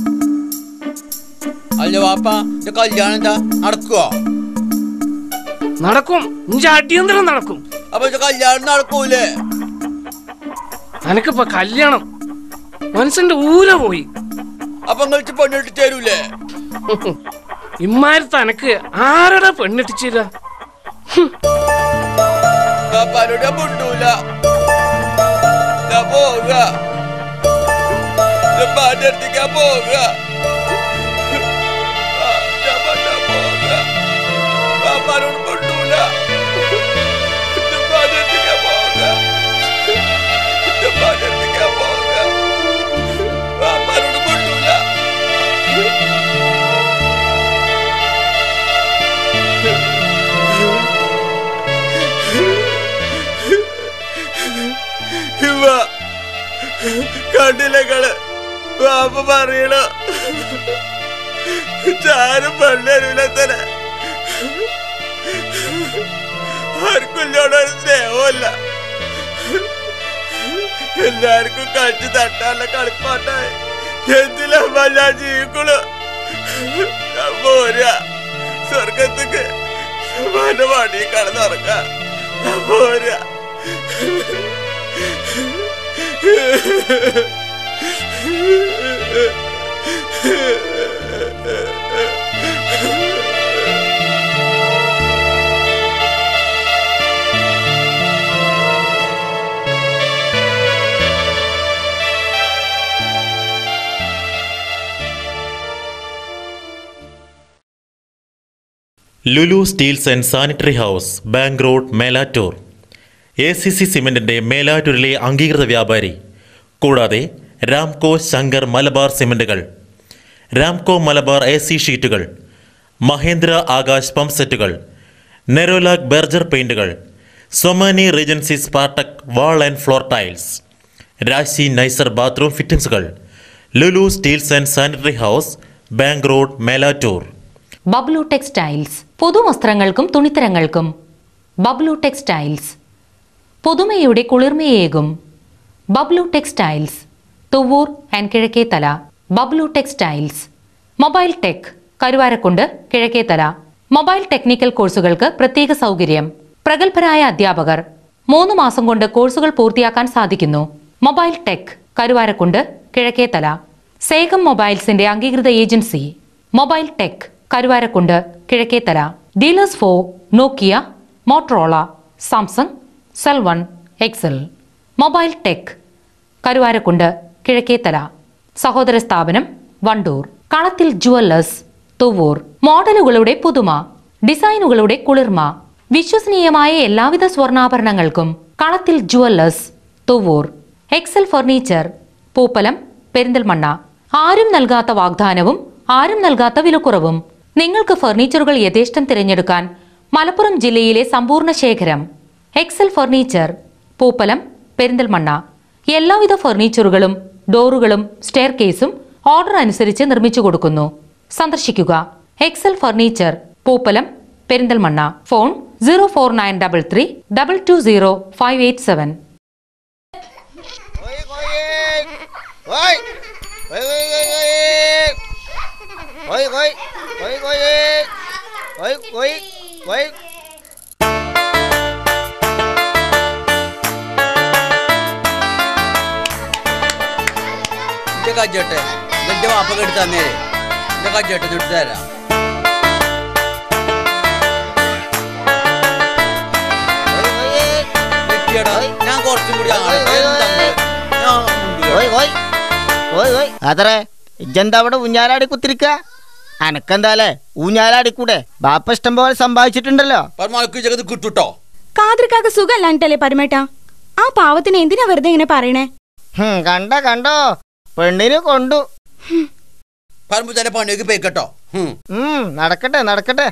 അല്ല വാപ്പ ഇത് കല്യാണം എന്താ നടക്കുവോ നടക്കും ഇഞ്ച അടിയന്തരം നടക്കും അപ്പൊ ഇത് കല്യാണം നടക്കൂലേ അനക്കിപ്പോ കല്യാണം മനുഷ്യന്റെ ഊര പോയി അപ്പൊ നിങ്ങൾക്ക് പെണ്ണിട്ട് തരൂലേ ഇമ്മാരത്ത് അനക്ക് ആരുടെ പെണ്ണിട്ടിച്ചില്ല ബാപ്പാനോട് ഞാൻ മുണ്ടൂല ഞാൻ പോവുക ഞാൻ പാന്റെ അടുത്തേക്ക് ഞാൻ പോവുക ആ, ഞാൻ പറഞ്ഞാ പോവുക ബാപ്പാനോട് മുണ്ടൂല ഞാൻ പാന്റെ അടുത്തേക്ക് ഞാൻ പോവുക ഞാൻ പാന്റെ അടുത്തേക്ക് ഞാൻ പോവുക ബാപ്പാനോട് മുണ്ടൂല ഇവ കണ്ടില്ലങ്ങള് ബാപ്പ പറയണ ചാരും പണ്ടരുലത്തന ആർക്കും ഒരു സ്നേഹമല്ല എല്ലാവർക്കും കളിച്ച് തട്ടാനുള്ള കളിപ്പാട്ടായി എന്തിലമ്മ ഞാൻ ജീവിക്കുള്ളൂ ഞാൻ പോരാ സ്വർഗത്തേക്ക് സമാന്റെ വടി കടന്നുറങ്ങ ഞാൻ പോരാ Lulu steels and sanitary house bank road Melattur A C C സിമെന്റിന്റെ മേലാറ്റൂരിലെ അംഗീകൃത വ്യാപാരി കൂടാതെ രാംകോ ശങ്കർ മലബാർ സിമന്റുകൾ രാംകോ മലബാർ എ സി ഷീറ്റുകൾ മഹേന്ദ്ര ആകാശ് പമ്പ് സെറ്റുകൾ നെരോലാഗ് ബെർജർ പെയിന്റുകൾ Somany regency Spartek wall and floor tiles Rasi Nycer bathroom ഫിറ്റിംഗ്സുകൾ Lulu steels and sanitary house bank road Melattur Bablu textiles പുതുവസ്ത്രങ്ങൾക്കും തുണിത്തരങ്ങൾക്കും ബബ്ലു ടെക്സ്റ്റൈൽസ് പുതുമയുടെ കുളിർമയേകും Bablu textiles Thuvvur and Kizhakkethala Bablu textiles mobile tech Karuvarakundu Kizhakkethala mobile technical കോഴ്സുകൾക്ക് പ്രത്യേക സൗകര്യം പ്രഗത്ഭരായ അധ്യാപകർ മൂന്ന് മാസം കൊണ്ട് കോഴ്സുകൾ പൂർത്തിയാക്കാൻ സാധിക്കുന്നു മൊബൈൽ ടെക് കരുവാരക്കുണ്ട് കിഴക്കേത്തല സേഗം മൊബൈൽസിന്റെ അംഗീകൃത agency mobile tech Karuvarakundu Kizhakkethala dealers for Nokia Motorola Samsung CellOne Excel mobile tech Karuvarakundu Kizhakkethala സഹോദര സ്ഥാപനം വണ്ടൂർ കളത്തിൽ ജുവല്ലേഴ്സ് തുവൂർ മോഡലുകളുടെ പുതുമ ഡിസൈനുകളുടെ കുളിർമ വിശ്വസനീയമായ എല്ലാവിധ സ്വർണ്ണാഭരണങ്ങൾക്കും Kalathil jewellers Thuvvur Excel furniture Pooppalam Perinthalmanna ആരും നൽകാത്ത വാഗ്ദാനവും ആരും നൽകാത്ത വിലക്കുറവും നിങ്ങൾക്ക് ഫർണിച്ചറുകൾ യഥേഷ്ടം തിരഞ്ഞെടുക്കാൻ മലപ്പുറം ജില്ലയിലെ സമ്പൂർണ്ണ ശേഖരം എക്സൽ ഫർണിച്ചർ പൂപ്പലം പെരിന്തൽമണ്ണ എല്ലാവിധ ഫർണിച്ചറുകളും ഡോറുകളും സ്റ്റെയർ കേസും ഓർഡർ അനുസരിച്ച് നിർമ്മിച്ചു കൊടുക്കുന്നു സന്ദർശിക്കുക Excel furniture Pooppalam Perinthalmanna phone zero four nine double three double two zero five eight seven Oi! Oi, oi, oi, oi! Oi, oi! Oi, oi, oi! Oi, oi, oi! എന്റെ കജ്ജട്ടെ എന്റെ വാപ്പൊക്കെ എടുത്ത് തന്നേരെ എന്റെ കജ്ജട്ടെ എടുത്ത് തരാം കിട്ടിയടാ. ഞാൻ കുറച്ചും കൂടി ആളെ ഓയ് ഓയ് ഓയ് ഓയ് അതറേ ഇജ്ജെന്താ അവിടെ ഊഞ്ഞാലാടി കുത്തിരിക്ക അനക്കെന്താലേ ഊഞ്ഞാലാടി കൂടെ ബാപ്പ ഇഷ്ടം പോലെ സമ്പാദിച്ചിട്ടുണ്ടല്ലോ ജഗത് കിട്ടുട്ടോ കാതൃക്കാക്ക് സുഖമല്ലാഞ്ഞിട്ടല്ലേ പരമേട്ടാ ആ പാവത്തിന് എന്തിനാ വെറുതെ ഇങ്ങനെ പറയണേ ഹും, കണ്ട കണ്ടോ പെണ്ണിന് കൊണ്ടു പറമ്പ് തന്നെ പണിയൊക്കെ പോയിക്കട്ടോ ഉം നടക്കട്ടെ നടക്കട്ടെ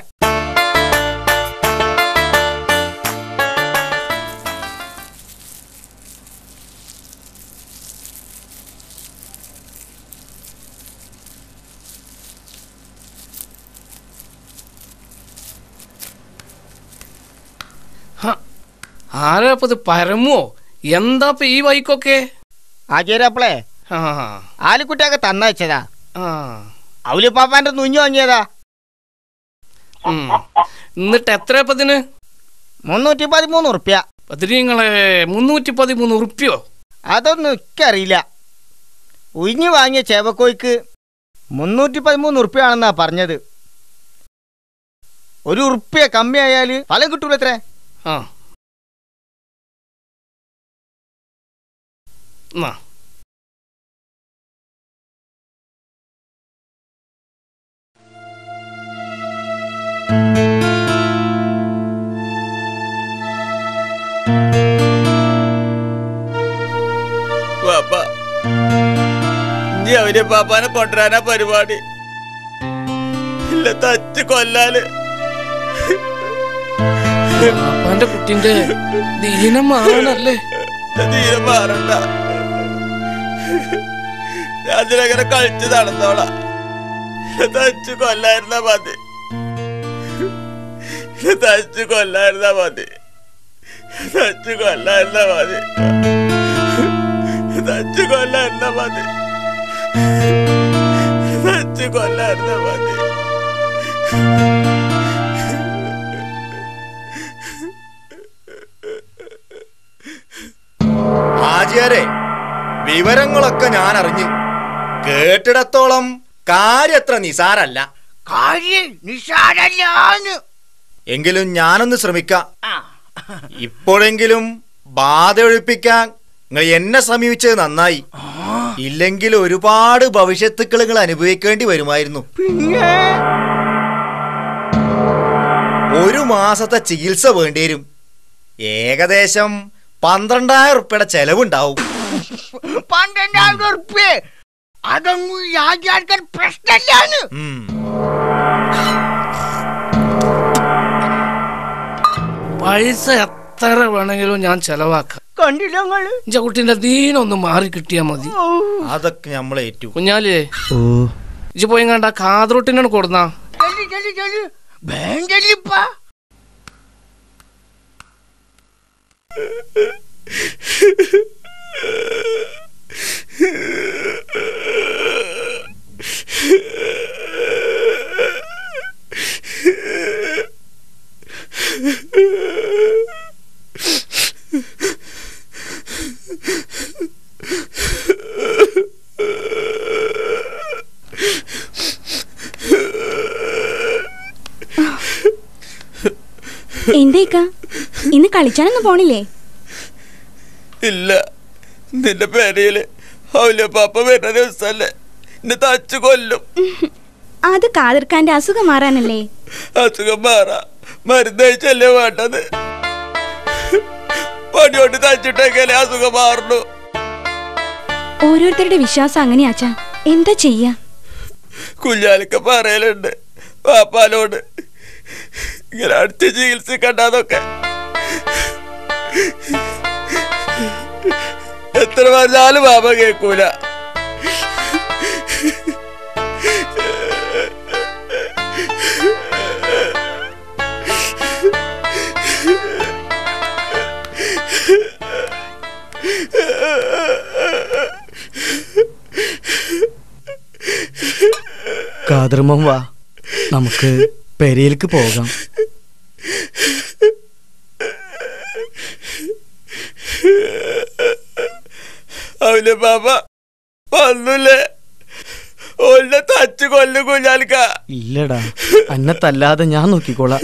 ആരാപ്പത് പരമോ എന്താ ഈ വൈക്കൊക്കെ ആചാര്യപ്പളേ ആ ആലിക്കുട്ടിയൊക്കെ തന്നയച്ചതാ ആ ഔലിപ്പാപ്പാന്റെ നുഞ്ഞു വാങ്ങിയതാ ഉം. എന്നിട്ട് എത്രയപ്പതിന് മുന്നൂറ്റി പതിമൂന്ന് ഉറുപ്യ പതിരിങ്ങളെ മുന്നൂറ്റി പതിമൂന്ന് ഉറുപ്പ്യോ അതൊന്നും എനിക്കറിയില്ല ഉയിഞ്ഞു വാങ്ങിയ ചേവക്കോയ്ക്ക് മുന്നൂറ്റി പതിമൂന്ന് ഉറുപ്പ്യാണെന്നാ പറഞ്ഞത് ഒരു ഉറുപ്പ്യ കമ്മിയായാല് ഫലം കിട്ടൂലത്രേ ആ എന്നാ പാപ്പ ഇനി അവരെ പാപ്പാനെ കൊണ്ടുവരാനാ പരിപാടി ഇല്ല തച്ച് കൊല്ലാല് പാപ്പാന്റെ കുട്ടിന്റെ ദീനം മാറാനല്ലേ തീരെ മാറണ്ട ഞാൻ അതിനങ്ങനെ കളിച്ച് നടന്നോളാം തച്ച് കൊല്ലായിരുന്നാ മതി തച്ച് കൊല്ലായിരുന്നാ മതി തച്ച് കൊല്ലായിരുന്നാ മതി തച്ച് കൊല്ലായിരുന്നാ മതി തച്ച് കൊല്ലായിരുന്നാ മതി ആചാരെ വിവരങ്ങളൊക്കെ ഞാൻ അറിഞ്ഞ് കേട്ടിടത്തോളം കാര്യത്ര നിസാരല്ല കാര്യം നിസ്സാരല്ലാന്ന് എങ്കിലും ഞാനൊന്ന് ശ്രമിക്കാം ഇപ്പോഴെങ്കിലും ബാധ ഒഴിപ്പിക്കാൻ നിങ്ങൾ എന്നെ സമീപിച്ചത് നന്നായി ഇല്ലെങ്കിൽ ഒരുപാട് ഭവിഷ്യത്തുക്കൾ നിങ്ങൾ അനുഭവിക്കേണ്ടി വരുമായിരുന്നു ഒരു മാസത്തെ ചികിത്സ വേണ്ടിവരും ഏകദേശം പന്ത്രണ്ടായിരം ഉറുപ്പയുടെ ചെലവുണ്ടാവും പന്ത്രണ്ടായിരം ഉറുപ്പ്യ അതൊന്നും രാജാർക്കർ പ്രശ്നമില്ലാന്ന് പൈസ എത്ര വേണമെങ്കിലും ഞാൻ ചെലവാക്കാം കണ്ടില്ല നിങ്ങള് എന്റെ കുട്ടിന്റെ ദീനൊന്ന് മാറി കിട്ടിയാ മതി അതൊക്കെ നമ്മൾ ഏറ്റു കുഞ്ഞാലേ ഇജ്ജ് പോയി കണ്ട കാതറൊട്ടിനാണ് കൊടുന്നാ ചെല്ലു ചെല്ലു ചെല്ലു വേണ്ടല്ലിപ്പാ എന്തേക്കാ ഇന്ന് കളിച്ചാനൊന്നും പോണില്ലേ ഇല്ല നിന്റെ പേരയില് ഔല പാപ്പ വരുന്ന ദിവസല്ലേ എന്നെ തച്ചു കൊല്ലും അത് കാതിർക്കാന്റെ അസുഖം മാറാനല്ലേ അസുഖം മാറാ മരുന്ന് കഴിച്ചല്ലേ വേണ്ടത് പണി കൊണ്ട് തച്ചിട്ടെങ്കിലേ അസുഖം മാറുന്നു ഓരോരുത്തരുടെ വിശ്വാസം അങ്ങനെയാച്ചാ എന്താ ചെയ്യാ കുഞ്ഞാലിക്ക പറയലുണ്ട് പാപ്പാലോട് ഇങ്ങനെ അടിച്ച് ചികിത്സിക്കണ്ടെന്നൊക്കെ എത്ര പറഞ്ഞാലും പാപ്പ കേൾക്കൂല ബദർമം വാ നമുക്ക് പെരയിലേക്ക് പോകാം അവന്റെ ബാബ വന്നൂലേ ഓന്റെ തച്ച് കൊല്ലു കുഞ്ഞാലിക്ക ഇല്ലടാ അന്നത്തല്ലാതെ ഞാൻ നോക്കിക്കോളാം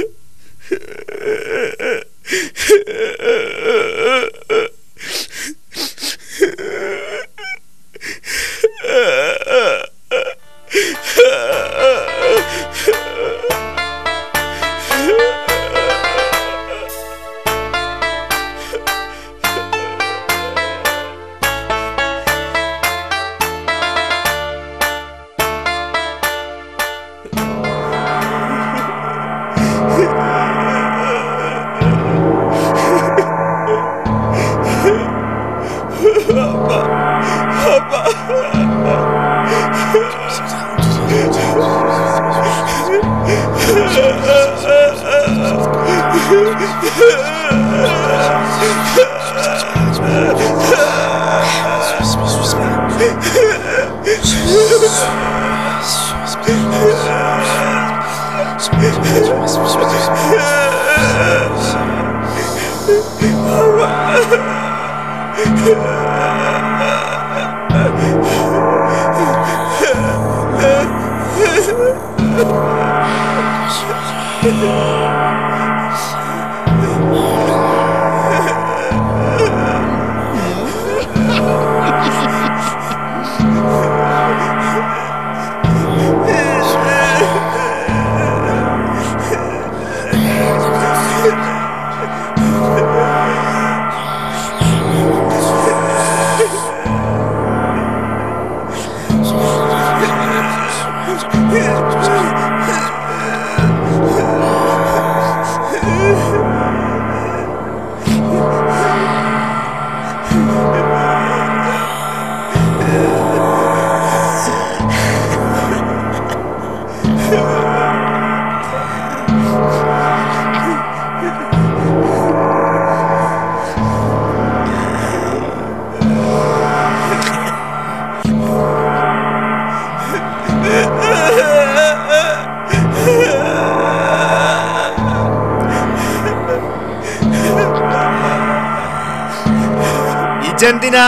ഇജെന്തിനാ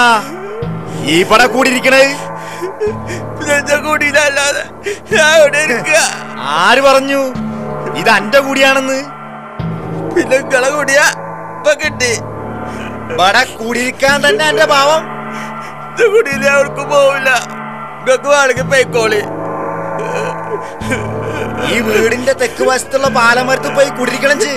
ഈ പട കൂടിയിരിക്കണേ കൂടിയില്ലല്ലാതെ ഞാൻ ഇവിടെ ഇരിക്കുക ആര് പറഞ്ഞു ഇത് അന്റെ കൂടിയാണെന്ന് പിന്നെ നിങ്ങളെ കൂടിയാ ഇപ്പൊ കിട്ടി ഇവിടെ കൂടിയിരിക്കാൻ തന്നെ എന്റെ പാവം ഇത് കൂടിയില്ല അവർക്ക് പോവില്ല നിങ്ങൾക്ക് വേണമെങ്കിൽ പോയിക്കോളി ഈ വീടിന്റെ തെക്ക് വശത്തുള്ള പാലമരത്ത് പോയി കുടിരിക്കണം ചി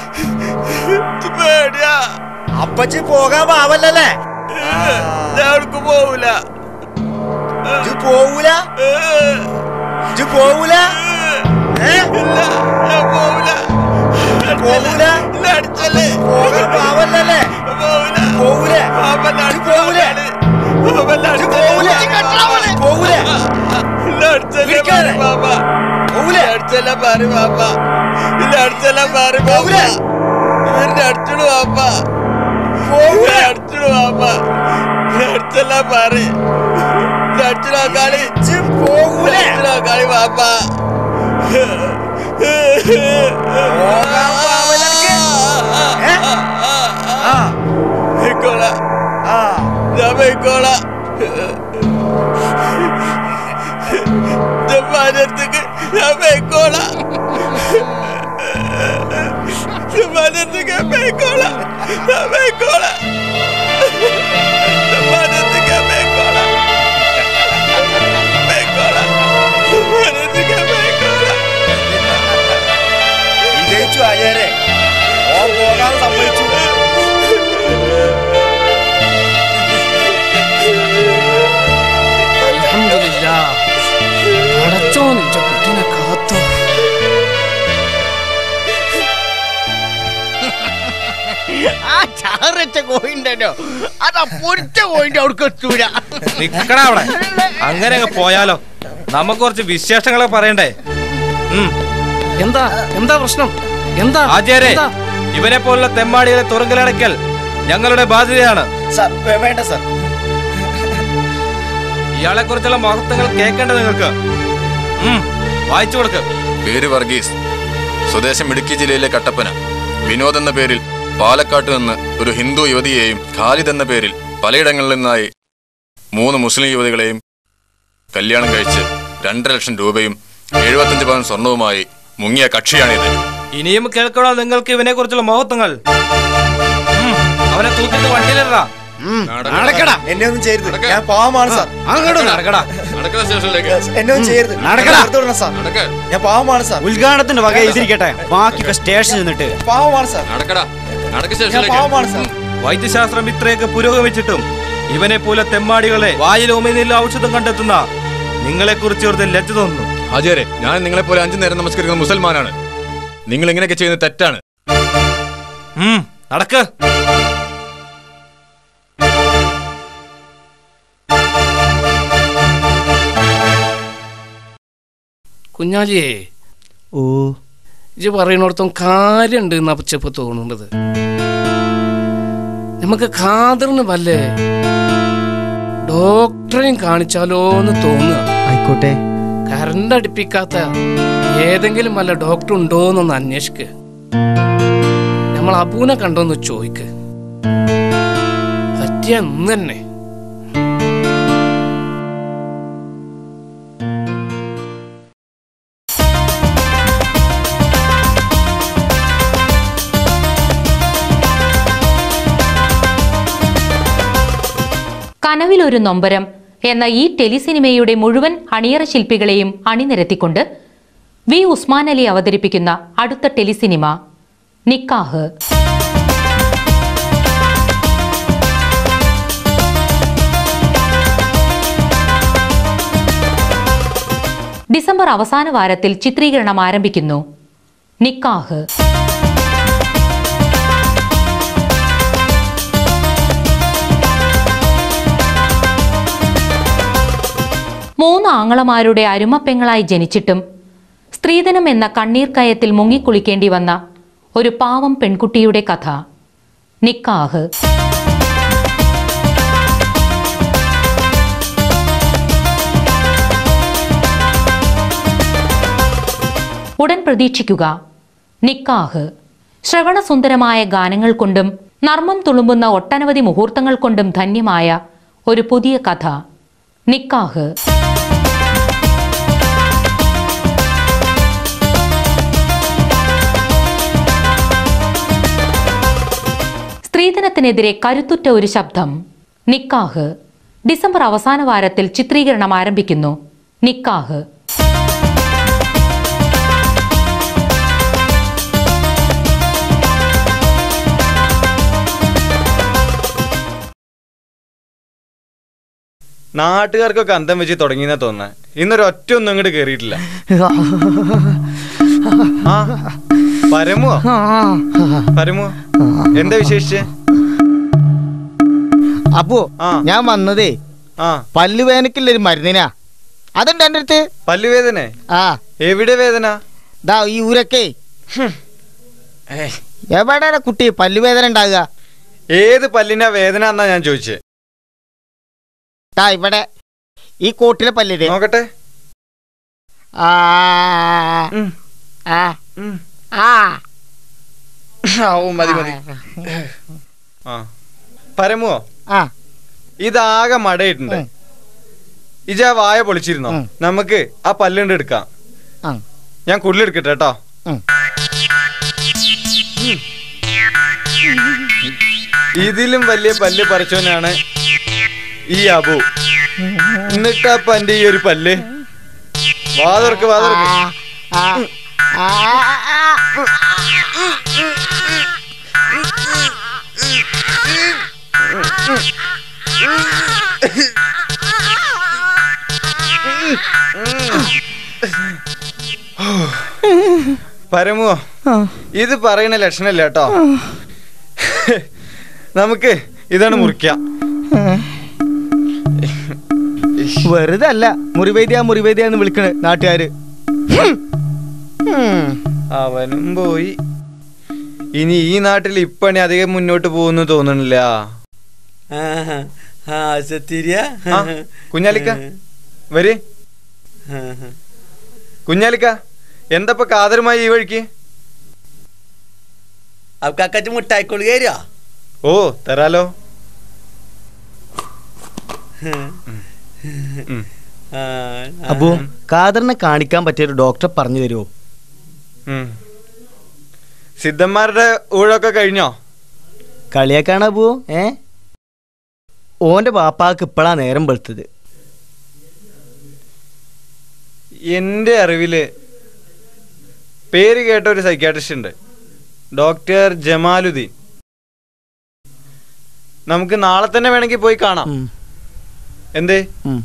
പേടിയാ അപ്പച്ചി പോകാൻ പാവല്ലല്ലേ അവർക്ക് പോവില്ല ഇജ് പോവൂല ഇജ് പോവൂല ഏ? പോവൂല പോകാൻ പാവല്ലല്ലേ പോവൂലേ ഇജ് പോവൂലേ ഇജ് പോവൂലേ പോവൂലേ ഇരിക്കാതെ. പോവൂലേ അടിച്ചല്ല പാറി ബാബ ഇല്ല അടിച്ചല്ല പാറി ബാബ ഇവരുടെ അടിച്ചോളൂ ബാബ പോവൂലേ അടിച്ചോളൂ ബാബ അടിച്ചല്ല പാറി അടിച്ചോ കളി പോവൂലേ അടിച്ചോ കളി ബാബ പോകാൻ പാവല്ലനക്ക് ഏ? ആ പോയിക്കോളാ ആ ഞാൻ പോയിക്കോളാ ജപ്പാനത്തേക്ക് ഞാൻ പോയിക്കോളാ ജപ്പാനത്തേക്ക് ഞാൻ പോയിക്കോളാ ഞാൻ പോയിക്കോളാ ജപ്പാനത്തേക്ക് ഞാൻ പോയിക്കോളാ പോയിക്കോളാ ജപ്പാനത്തേക്ക് ഞാൻ പോയിക്കോളാ വിജയിച്ചു ആചാരെ ഓ പോകാൻ സമ്മതിച്ചു അടച്ചോൻ എന്റെ കുട്ടിനെ കാത്തു ആ ചാറച്ച കോയിണ്ടല്ലോ അതാ പൊരിച്ച കോയിന്റെ അവർക്ക് എത്തൂല നിക്കടാ അവിടെ അങ്ങനെ അങ്ങ് പോയാലോ നമുക്ക് കുറച്ച് വിശേഷങ്ങളൊക്കെ പറയണ്ടേ ഉം. എന്താ എന്താ പ്രശ്നം എന്താ ആചാരെ എന്താ? ഇവനെ പോലുള്ള തെമ്മാടികളെ തുറങ്കിലടക്കൽ ഞങ്ങളുടെ ബാധ്യതയാണ് സാർ വേ- വേണ്ട സാർ ഇയാളെ കുറിച്ചുള്ള മഹത്വങ്ങൾ കേൾക്കേണ്ടത് നിങ്ങൾക്ക് ഉം. വായിച്ചു കൊടുക്ക പേര് വർഗീസ് സ്വദേശം ഇടുക്കി ജില്ലയിലെ കട്ടപ്പന വിനോദ് എന്ന പേരിൽ പാലക്കാട്ട് നിന്ന് ഒരു ഹിന്ദു യുവതിയെയും ഖാലിദ് എന്ന പേരിൽ പലയിടങ്ങളിൽ നിന്നായി മൂന്ന് മുസ്ലിം യുവതികളെയും കല്യാണം കഴിച്ച് രണ്ടര ലക്ഷം രൂപയും എഴുപത്തഞ്ച് പവൻ സ്വർണവുമായി മുങ്ങിയ കക്ഷിയാണിത് ഇനിയും കേൾക്കണോ നിങ്ങൾക്ക് ഇവനെ കുറിച്ചുള്ള മഹത്വങ്ങൾ ഉം, അവനെ തൂക്കിട്ട് വണ്ടിയിലിടാ നടക്കടാ എന്നെ ഒന്നും ചെയ്യരുത് ഞാൻ പാവമാണ് സാർ അങ്ങോട്ട് നടക്കടാ എന്നെ ഒന്നും ചെയ്യരുത് നടക്കടാ. പുറത്ത് വിടണം സാർ ഞാൻ പാവമാണ് സാർ ഉദ്ഘാടനത്തിന്റെ വക എഴുതിരിക്കട്ടെ ബാക്കിയൊക്കെ സ്റ്റേഷൻ നിന്നിട്ട് പാവമാണ് സാർ ഞാൻ പാവമാണ് സാർ വൈദ്യശാസ്ത്രം ഇത്രയൊക്കെ പുരോഗമിച്ചിട്ടും ഇവനെ പോലെ തെമ്മാടികളെ വായിൽ ഉമിനില്ല ഔഷധം കണ്ടെത്തുന്ന നിങ്ങളെ കുറിച്ച് വെറുതെ ലജ്ജ തോന്നുന്നു ഹാജിയാരെ ഞാൻ നിങ്ങളെ പോലെ അഞ്ചു നേരം നമസ്കരിക്കുന്ന മുസൽമാനാണ് നിങ്ങൾ ഇങ്ങനെയൊക്കെ ചെയ്യുന്നത് തെറ്റാണ് ഉം, നടക്ക് കുഞ്ഞാലിയേ ഓ ഇജ് പറയുന്നിടത്തും കാര്യമുണ്ട് എന്നാ ചെപ്പ് തോന്നുന്നത് നമുക്ക് ഖാദറിന് വല്ലേ ഡോക്ടറെയും കാണിച്ചാലോ എന്ന് തോന്നുക ആയിക്കോട്ടെ കറണ്ട് അടുപ്പിക്കാത്ത ഏതെങ്കിലും വല്ല ഡോക്ടർ ഉണ്ടോ എന്നൊന്ന് അന്വേഷിക്ക് നമ്മൾ അബൂനെ കണ്ടോന്ന് ചോദിക്ക് പറ്റിയ ഇന്ന് തന്നെ കനവിലൊരു നൊമ്പരം എന്ന ഈ ടെലിസിനിമയുടെ മുഴുവൻ അണിയറ ശില്പികളെയും അണിനിരത്തിക്കൊണ്ട് വി ഉസ്മാൻ അലി അവതരിപ്പിക്കുന്ന അടുത്ത ടെലിസിനിമ നിക്കാഹ് ഡിസംബർ അവസാന വാരത്തിൽ ചിത്രീകരണം ആരംഭിക്കുന്നു നിക്കാഹ് മൂന്ന് ആങ്ങളമാരുടെ അരുമപ്പെങ്ങളായി ജനിച്ചിട്ടും സ്ത്രീധനം എന്ന കണ്ണീർ കയത്തിൽ മുങ്ങിക്കുളിക്കേണ്ടി വന്ന ഒരു പാവം പെൺകുട്ടിയുടെ കഥ നിക്കാഹ് ഉടൻ പ്രതീക്ഷിക്കുക നിക്കാഹ് ശ്രവണസുന്ദരമായ ഗാനങ്ങൾ കൊണ്ടും നർമ്മം തുളുമ്പുന്ന ഒട്ടനവധി മുഹൂർത്തങ്ങൾ കൊണ്ടും ധന്യമായ ഒരു പുതിയ കഥ നിക്കാഹ് സ്ത്രീധനത്തിനെതിരെ കരുത്തുറ്റ ഒരു ശബ്ദം നിക്കാഹ് ഡിസംബർ അവസാന വാരത്തിൽ ചിത്രീകരണം ആരംഭിക്കുന്നു നിക്കാഹ് നാട്ടുകാർക്കൊക്കെ അന്തം വെച്ച് തുടങ്ങിയെന്നാ തോന്നുന്നത് ഇന്നൊരു ഒറ്റ ഒന്നും ഇങ്ങോട്ട് കേറിയിട്ടില്ല ആ പരമോ പരമോ എന്താ വിശേഷിച്ച് അപ്പോ ഞാൻ വന്നതേ പല്ലുവേനക്കുള്ളൊരു മരുന്നിനാ അതുണ്ട് എന്റെ അടുത്ത് പല്ലുവേദന ആ എവിടെ വേദന ദാ ഈ ഊരൊക്കെ എവിടെയാണ് കുട്ടി പല്ലുവേദന ഉണ്ടാകുക ഏത് പല്ലിനാ വേദന എന്നാ ഞാൻ ചോദിച്ചേ ദാ ഇവിടെ ഈ കോട്ടിലെ പല്ലില് നോക്കട്ടെ ആ ആ ആ ആവും മതി മതി ആ പരമോ ആ ഇതാകെ മടയിട്ടുണ്ട് ഇജാ വായ പൊളിച്ചിരുന്നോ നമുക്ക് ആ പല്ലുണ്ട് എടുക്കാം ആ. ഞാൻ കുള്ളിയെടുക്കട്ടെ കേട്ടോ ഇതിലും വലിയ പല്ല് പറിച്ചവനാണ് ഈ അബു എന്നിട്ടപ്പ എന്റെ ഈ ഒരു പല്ല് വാതർക്ക് വാതർക്ക് പരമോ ഇത് പറയുന്ന ലക്ഷണല്ല കേട്ടോ നമുക്ക് ഇതാണ് മുറിക്കാം വെറുതെ അല്ല മുറിവൈദ്യ മുറിവൈദ്യ എന്ന് വിളിക്കണേ നാട്ടുകാര് അവനും പോയി ഇനി ഈ നാട്ടിൽ ഇപ്പണി അധികം മുന്നോട്ട് പോകുന്നു തോന്നണില്ല ആ, കുഞ്ഞാലിക്ക വര് കുഞ്ഞാലിക്ക എന്തപ്പ കാതറുമായി ഈ വഴിക്ക് അവക്കച്ചു മുട്ടായിക്കോളി കയറിയോ ഓ തരാലോ അപ്പോ കാദറിനെ കാണിക്കാൻ പറ്റിയ ഒരു ഡോക്ടറെ പറഞ്ഞു തരുമോ ഉം. സിദ്ധന്മാരുടെ ഊഴൊക്കെ കഴിഞ്ഞോ കളിയാക്കാണ് അപ്പോ ഏ ഓന്റെ പാപ്പാക്ക് ഇപ്പോഴാ നേരം വെളുത്തത് എൻ്റെ അറിവില് പേര് കേട്ട ഒരു സൈക്കാട്രിസ്റ്റ് ഉണ്ട് ഡോക്ടർ ജമാലുദ്ദീൻ നമുക്ക് നാളെ തന്നെ വേണമെങ്കിൽ പോയി കാണാം എന്തേ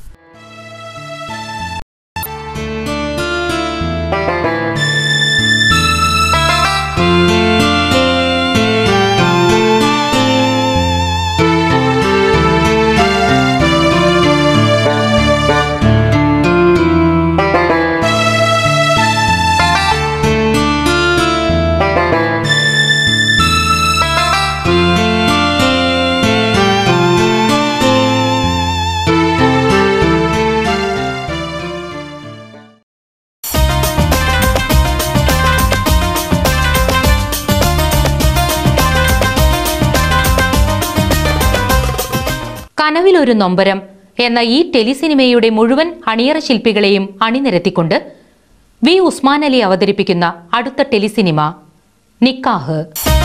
കനവിലൊരു നൊമ്പരം എന്ന ഈ ടെലിസിനിമയുടെ മുഴുവൻ അണിയറ ശില്പികളെയും അണിനിരത്തിക്കൊണ്ട് വി ഉസ്മാൻ അലി അവതരിപ്പിക്കുന്ന അടുത്ത ടെലിസിനിമ നിക്കാഹ്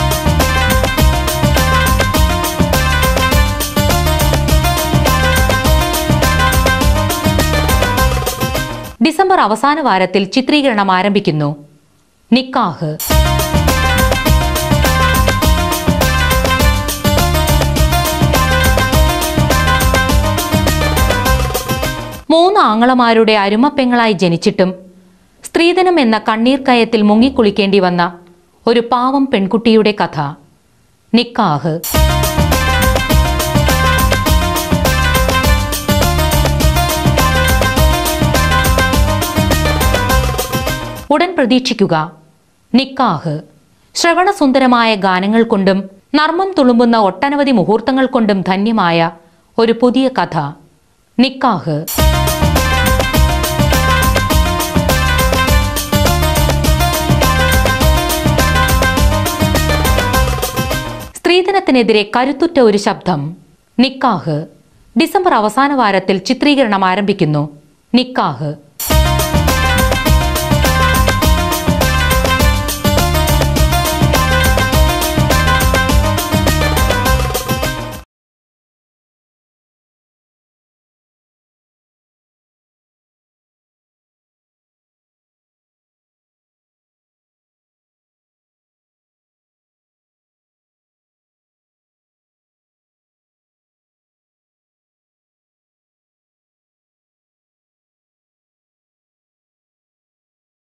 ഡിസംബർ അവസാന വാരത്തിൽ ചിത്രീകരണം ആരംഭിക്കുന്നു നിക്കാഹ് മൂന്ന് ആങ്ങളമാരുടെ അരുമപ്പെങ്ങളായി ജനിച്ചിട്ടും സ്ത്രീധനം എന്ന കണ്ണീർ കയത്തിൽ മുങ്ങിക്കുളിക്കേണ്ടി വന്ന ഒരു പാവം പെൺകുട്ടിയുടെ കഥ നിക്കാഹ് ഉടൻ പ്രതീക്ഷിക്കുക നിക്കാഹ് ശ്രവണസുന്ദരമായ ഗാനങ്ങൾ കൊണ്ടും നർമ്മം തുളുമ്പുന്ന ഒട്ടനവധി മുഹൂർത്തങ്ങൾ കൊണ്ടും ധന്യമായ ഒരു പുതിയ കഥ നിക്കാഹ് സ്ത്രീധനത്തിനെതിരെ കരുത്തുറ്റ ഒരു ശബ്ദം നിക്കാഹ് ഡിസംബർ അവസാന വാരത്തിൽ ചിത്രീകരണം ആരംഭിക്കുന്നു നിക്കാഹ്